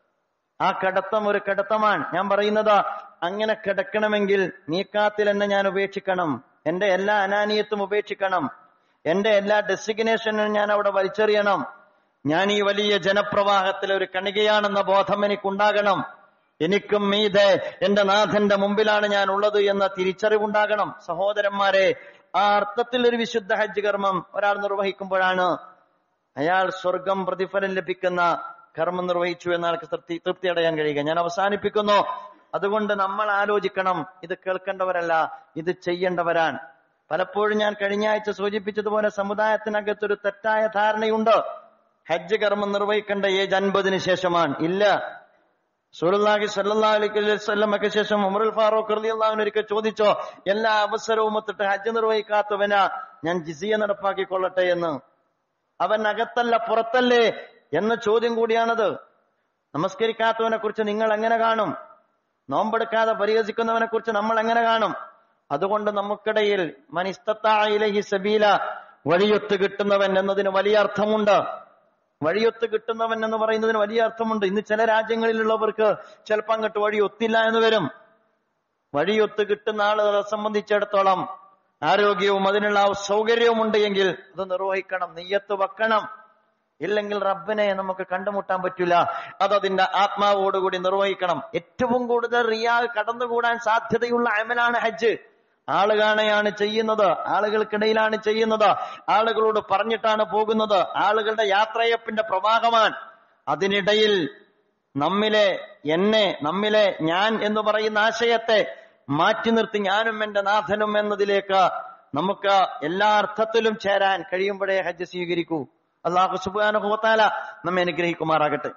ആ കിടത്തം ഒരു കിടത്തമാണ് ഞാൻ പറയുന്നത് അങ്ങനെ കിടക്കണമെങ്കിൽ നീക്കാത്തിൽ എന്നെ ഞാൻ ഉപേക്ഷിക്കണം എന്റെ എല്ലാ അനാനിയത്തും ഉപേക്ഷിക്കണം എന്റെ എല്ലാ ഡെസിഗ്നേഷനും ഞാൻ അവിടെ വലിച്ചെറിയണം ഞാൻ ഈ വലിയ ജനപ്രവാഹത്തിൽ ഒരു കണികയാണെന്ന ബോധം എനിക്കുണ്ടാകണം എനിക്കും മീതെ എന്റെ നാഥന്റെ മുമ്പിലാണ് ഞാൻ ഉള്ളത് എന്ന തിരിച്ചറിവുണ്ടാകണം സഹോദരന്മാരെ ആ അർത്ഥത്തിൽ ഒരു വിശുദ്ധ ഹജ്ജ് കർമ്മം ഒരാൾ നിർവഹിക്കുമ്പോഴാണ് അയാൾ സ്വർഗം പ്രതിഫലം ലഭിക്കുന്ന കർമ്മം നിർവഹിച്ചു എന്ന ആൾക്ക് തൃപ്തി തൃപ്തി അടയാൻ കഴിയുക ഞാൻ അവസാനിപ്പിക്കുന്നു അതുകൊണ്ട് നമ്മൾ ആലോചിക്കണം ഇത് കേൾക്കേണ്ടവരല്ല ഇത് ചെയ്യേണ്ടവരാൻ പലപ്പോഴും ഞാൻ കഴിഞ്ഞ ആഴ്ച സൂചിപ്പിച്ചതുപോലെ സമുദായത്തിനകത്തൊരു തെറ്റായ ധാരണയുണ്ട് ഹജ്ജ് കർമ്മം നിർവഹിക്കേണ്ട ഏജ് അൻപതിന് ശേഷമാണ് ഇല്ല സുറുല്ലാഹി സല്ലാ അലൈഹി വസല്ലമക്ക് ശേഷം ഉമറുൽ ഫാറൂഖ് റളിയല്ലാഹു ഒരിക്കൽ ചോദിച്ചോ എല്ലാ അവസരവും ഒത്തിട്ട് ഹജ്ജ് നിർവഹിക്കാത്തവനാ ഞാൻ ജിസിയ നടപ്പാക്കിക്കൊള്ളട്ടെ എന്ന് അവൻ അകത്തല്ല പുറത്തല്ലേ എന്ന ചോദ്യം കൂടിയാണത് നമസ്കരിക്കാത്തവനെ കുറിച്ച് നിങ്ങൾ എങ്ങനെ കാണും നോമ്പെടുക്കാതെ പരിഹസിക്കുന്നവനെ കുറിച്ച് നമ്മൾ എങ്ങനെ കാണും അതുകൊണ്ട് നമുക്കിടയിൽ മനിസ്തത്തായിലഹി സബീല വഴിയൊത്ത് കിട്ടുന്നവൻ എന്നതിന് വലിയ അർത്ഥമുണ്ട് വഴിയൊത്ത് കിട്ടുന്നവൻ എന്ന് പറയുന്നതിന് വലിയ അർത്ഥമുണ്ട് ഇന്ന് ചില രാജ്യങ്ങളിലുള്ളവർക്ക് ചിലപ്പോൾ അങ്ങോട്ട് വഴി ഒത്തില്ല എന്ന് വരും വഴിയൊത്ത് കിട്ടുന്ന ആളുകളെ സംബന്ധിച്ചിടത്തോളം ആരോഗ്യവും അതിനുള്ള സൗകര്യവും ഉണ്ട് എങ്കിൽ അത് നിർവഹിക്കണം നെയ്യത്ത് വെക്കണം ഇല്ലെങ്കിൽ റബ്ബിനെ നമുക്ക് കണ്ടുമുട്ടാൻ പറ്റില്ല അത് അതിന്റെ ആത്മാവോടുകൂടി നിർവഹിക്കണം ഏറ്റവും കൂടുതൽ റിയാൽ കടന്നുകൂടാൻ സാധ്യതയുള്ള അമലാണ് ഹജ്ജ് ആളുകാണെയാണ് ചെയ്യുന്നത് ആളുകൾക്കിടയിലാണ് ചെയ്യുന്നത് ആളുകളോട് പറഞ്ഞിട്ടാണ് പോകുന്നത് ആളുകളുടെ യാത്രയപ്പിന്റെ പ്രവാഹമാണ് അതിനിടയിൽ നമ്മിലെ എന്നെ നമ്മിലെ ഞാൻ എന്ന് പറയുന്ന ആശയത്തെ മാറ്റി നിർത്തി ഞാനും എന്റെ നാഥനും എന്നതിലേക്ക് നമുക്ക് എല്ലാ അർത്ഥത്തിലും ചേരാൻ കഴിയുമ്പോഴേ ഹജ്ജ് സ്വീകരിക്കൂ അള്ളാഹു സുബാനുഭവത്താല നമ്മെ അനുഗ്രഹിക്കുമാറാകട്ടെ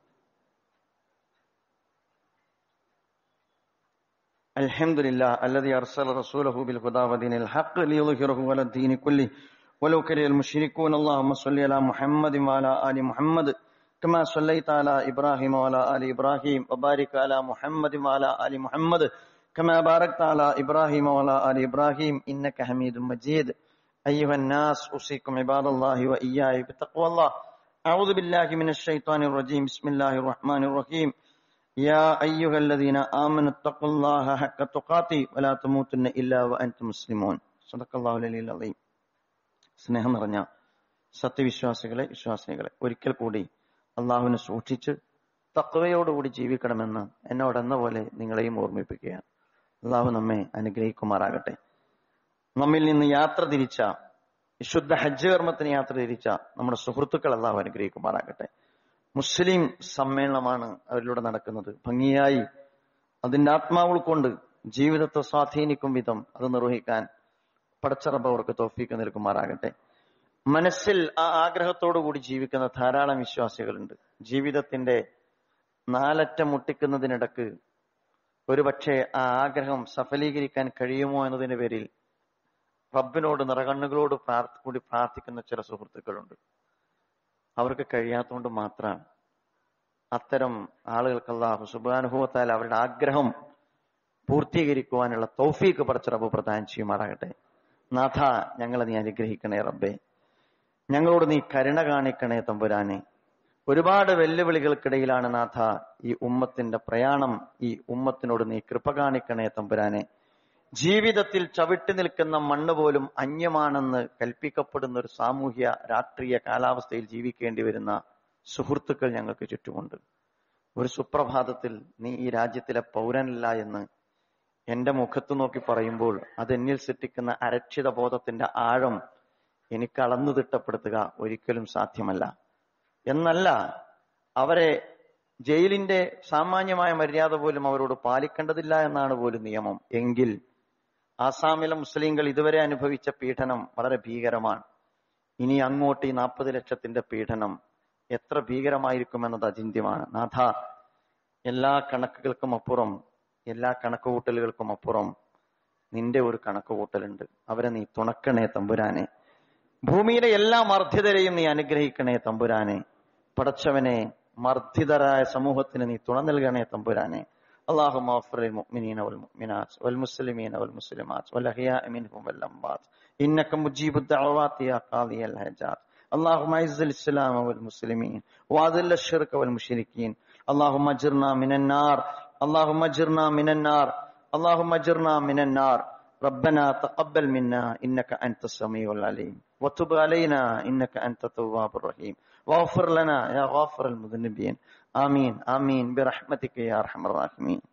الحمد لله الذي أرسل رسوله بالهدى ودين الحق ليظهره على الدين كله ولو كره المشركون اللهم صل على محمد وعلى آل محمد كما صليت على إبراهيم وعلى آل إبراهيم وبارك على محمد وعلى آل محمد كما باركت على إبراهيم وعلى آل إبراهيم إنك حميد مجيد أيها الناس أوصيكم عباد الله وإياي بتقوى الله أعوذ بالله من الشيطان الرجيم بسم الله الرحمن الرحيم يا أيها الذين آمنوا اتقوا الله حق تقاته ولا تموتن إلا وأنتم مسلمون صدق الله العلي العظيم സ്നേഹം നിറഞ്ഞ സത്യവിശ്വാസികളെ വിശ്വാസികളെ ഒരിക്കൽ കൂടി അള്ളാഹുവിനെ സൂക്ഷിച്ച് തക്കവയോടുകൂടി ജീവിക്കണമെന്ന് എന്നോടെന്ന പോലെ നിങ്ങളെയും ഓർമ്മിപ്പിക്കുകയാണ് അള്ളാഹു നമ്മെ അനുഗ്രഹിക്കുമാറാകട്ടെ നമ്മിൽ നിന്ന് യാത്ര തിരിച്ച വിശുദ്ധ ഹജ്ജ് കർമ്മത്തിന് യാത്ര തിരിച്ച നമ്മുടെ സുഹൃത്തുക്കൾ അള്ളാഹു അനുഗ്രഹിക്കുമാറാകട്ടെ മുസ്ലിം സമ്മേളനമാണ് അവരിലൂടെ നടക്കുന്നത് ഭംഗിയായി അതിന്റെ ആത്മാവ് ഉൾക്കൊണ്ട് ജീവിതത്തെ സ്വാധീനിക്കും വിധം അത് നിർവഹിക്കാൻ പടച്ചറബ് അവർക്ക് തോഫീക്ക് നിൽക്കുമാറാകട്ടെ മനസ്സിൽ ആ ആഗ്രഹത്തോടു കൂടി ജീവിക്കുന്ന ധാരാളം വിശ്വാസികളുണ്ട് ജീവിതത്തിന്റെ നാലറ്റം മുട്ടിക്കുന്നതിനിടക്ക് ഒരുപക്ഷെ ആ ആഗ്രഹം സഫലീകരിക്കാൻ കഴിയുമോ എന്നതിന്റെ പേരിൽ റബ്ബിനോട് നിറകണ്ണുകളോട് പ്രാർത്ഥ കൂടി പ്രാർത്ഥിക്കുന്ന ചില സുഹൃത്തുക്കളുണ്ട് അവർക്ക് കഴിയാത്തതുകൊണ്ട് മാത്രമാണ് അത്തരം ആളുകൾക്ക് അള്ളാഹു സുബാനുഭവത്താൽ അവരുടെ ആഗ്രഹം പൂർത്തീകരിക്കുവാനുള്ള തൗഫീക്ക് പടച്ച റബ്ബ് പ്രദാനം ചെയ്യുമാറാകട്ടെ നാഥ ഞങ്ങളെ നീ അനുഗ്രഹിക്കണേ റബ്ബേ ഞങ്ങളോട് നീ കരുണ കാണിക്കണേ തമ്പുരാനെ ഒരുപാട് വെല്ലുവിളികൾക്കിടയിലാണ് നാഥ ഈ ഉമ്മത്തിന്റെ പ്രയാണം ഈ ഉമ്മത്തിനോട് നീ കൃപ കാണിക്കണേ തമ്പുരാനെ ജീവിതത്തിൽ ചവിട്ടി നിൽക്കുന്ന മണ്ണ് പോലും അന്യമാണെന്ന് കൽപ്പിക്കപ്പെടുന്ന ഒരു സാമൂഹ്യ രാഷ്ട്രീയ കാലാവസ്ഥയിൽ ജീവിക്കേണ്ടി വരുന്ന സുഹൃത്തുക്കൾ ഞങ്ങൾക്ക് ചുറ്റുമുണ്ട് ഒരു സുപ്രഭാതത്തിൽ നീ ഈ രാജ്യത്തിലെ പൗരനല്ല എന്ന് എന്റെ മുഖത്ത് നോക്കി പറയുമ്പോൾ അത് എന്നിൽ സൃഷ്ടിക്കുന്ന അരക്ഷിത ബോധത്തിന്റെ ആഴം എനിക്ക് അളന്നു തിട്ടപ്പെടുത്തുക ഒരിക്കലും സാധ്യമല്ല എന്നല്ല അവരെ ജയിലിന്റെ സാമാന്യമായ മര്യാദ പോലും അവരോട് പാലിക്കേണ്ടതില്ല എന്നാണ് പോലും നിയമം എങ്കിൽ ആസാമിലെ മുസ്ലിങ്ങൾ ഇതുവരെ അനുഭവിച്ച പീഡനം വളരെ ഭീകരമാണ് ഇനി അങ്ങോട്ട് ഈ നാൽപ്പത് ലക്ഷത്തിന്റെ പീഡനം എത്ര ഭീകരമായിരിക്കുമെന്നത് അചിന്യമാണ് നാഥ എല്ലാ കണക്കുകൾക്കും അപ്പുറം എല്ലാ കണക്കുകൂട്ടലുകൾക്കും അപ്പുറം നിന്റെ ഒരു കണക്കുകൂട്ടലുണ്ട് അവരെ നീ തുണക്കണേ തമ്പുരാനെ ഭൂമിയിലെ എല്ലാ മർദ്ദിതരെയും നീ അനുഗ്രഹിക്കണേ തമ്പുരാനെ പടച്ചവനെ മർദ്ദിതരായ സമൂഹത്തിന് നീ തുണ നൽകണേ തമ്പുരാനെ اللهم اغفر للمؤمنين والمؤمنات والمسلمين والمسلمات والأحياء منهم والأموات إنك مجيب الدعوات يا قاضي الحاجات اللهم اعز الإسلام والمسلمين وأذل الشرك والمشركين اللهم اجرنا من النار اللهم اجرنا من النار اللهم اجرنا من النار ربنا تقبل منا إنك أنت السميع العليم وتب علينا إنك أنت التواب الرحيم واغفر لنا يا غافر المذنبين آمين آمين برحمتك يا أرحم الراحمين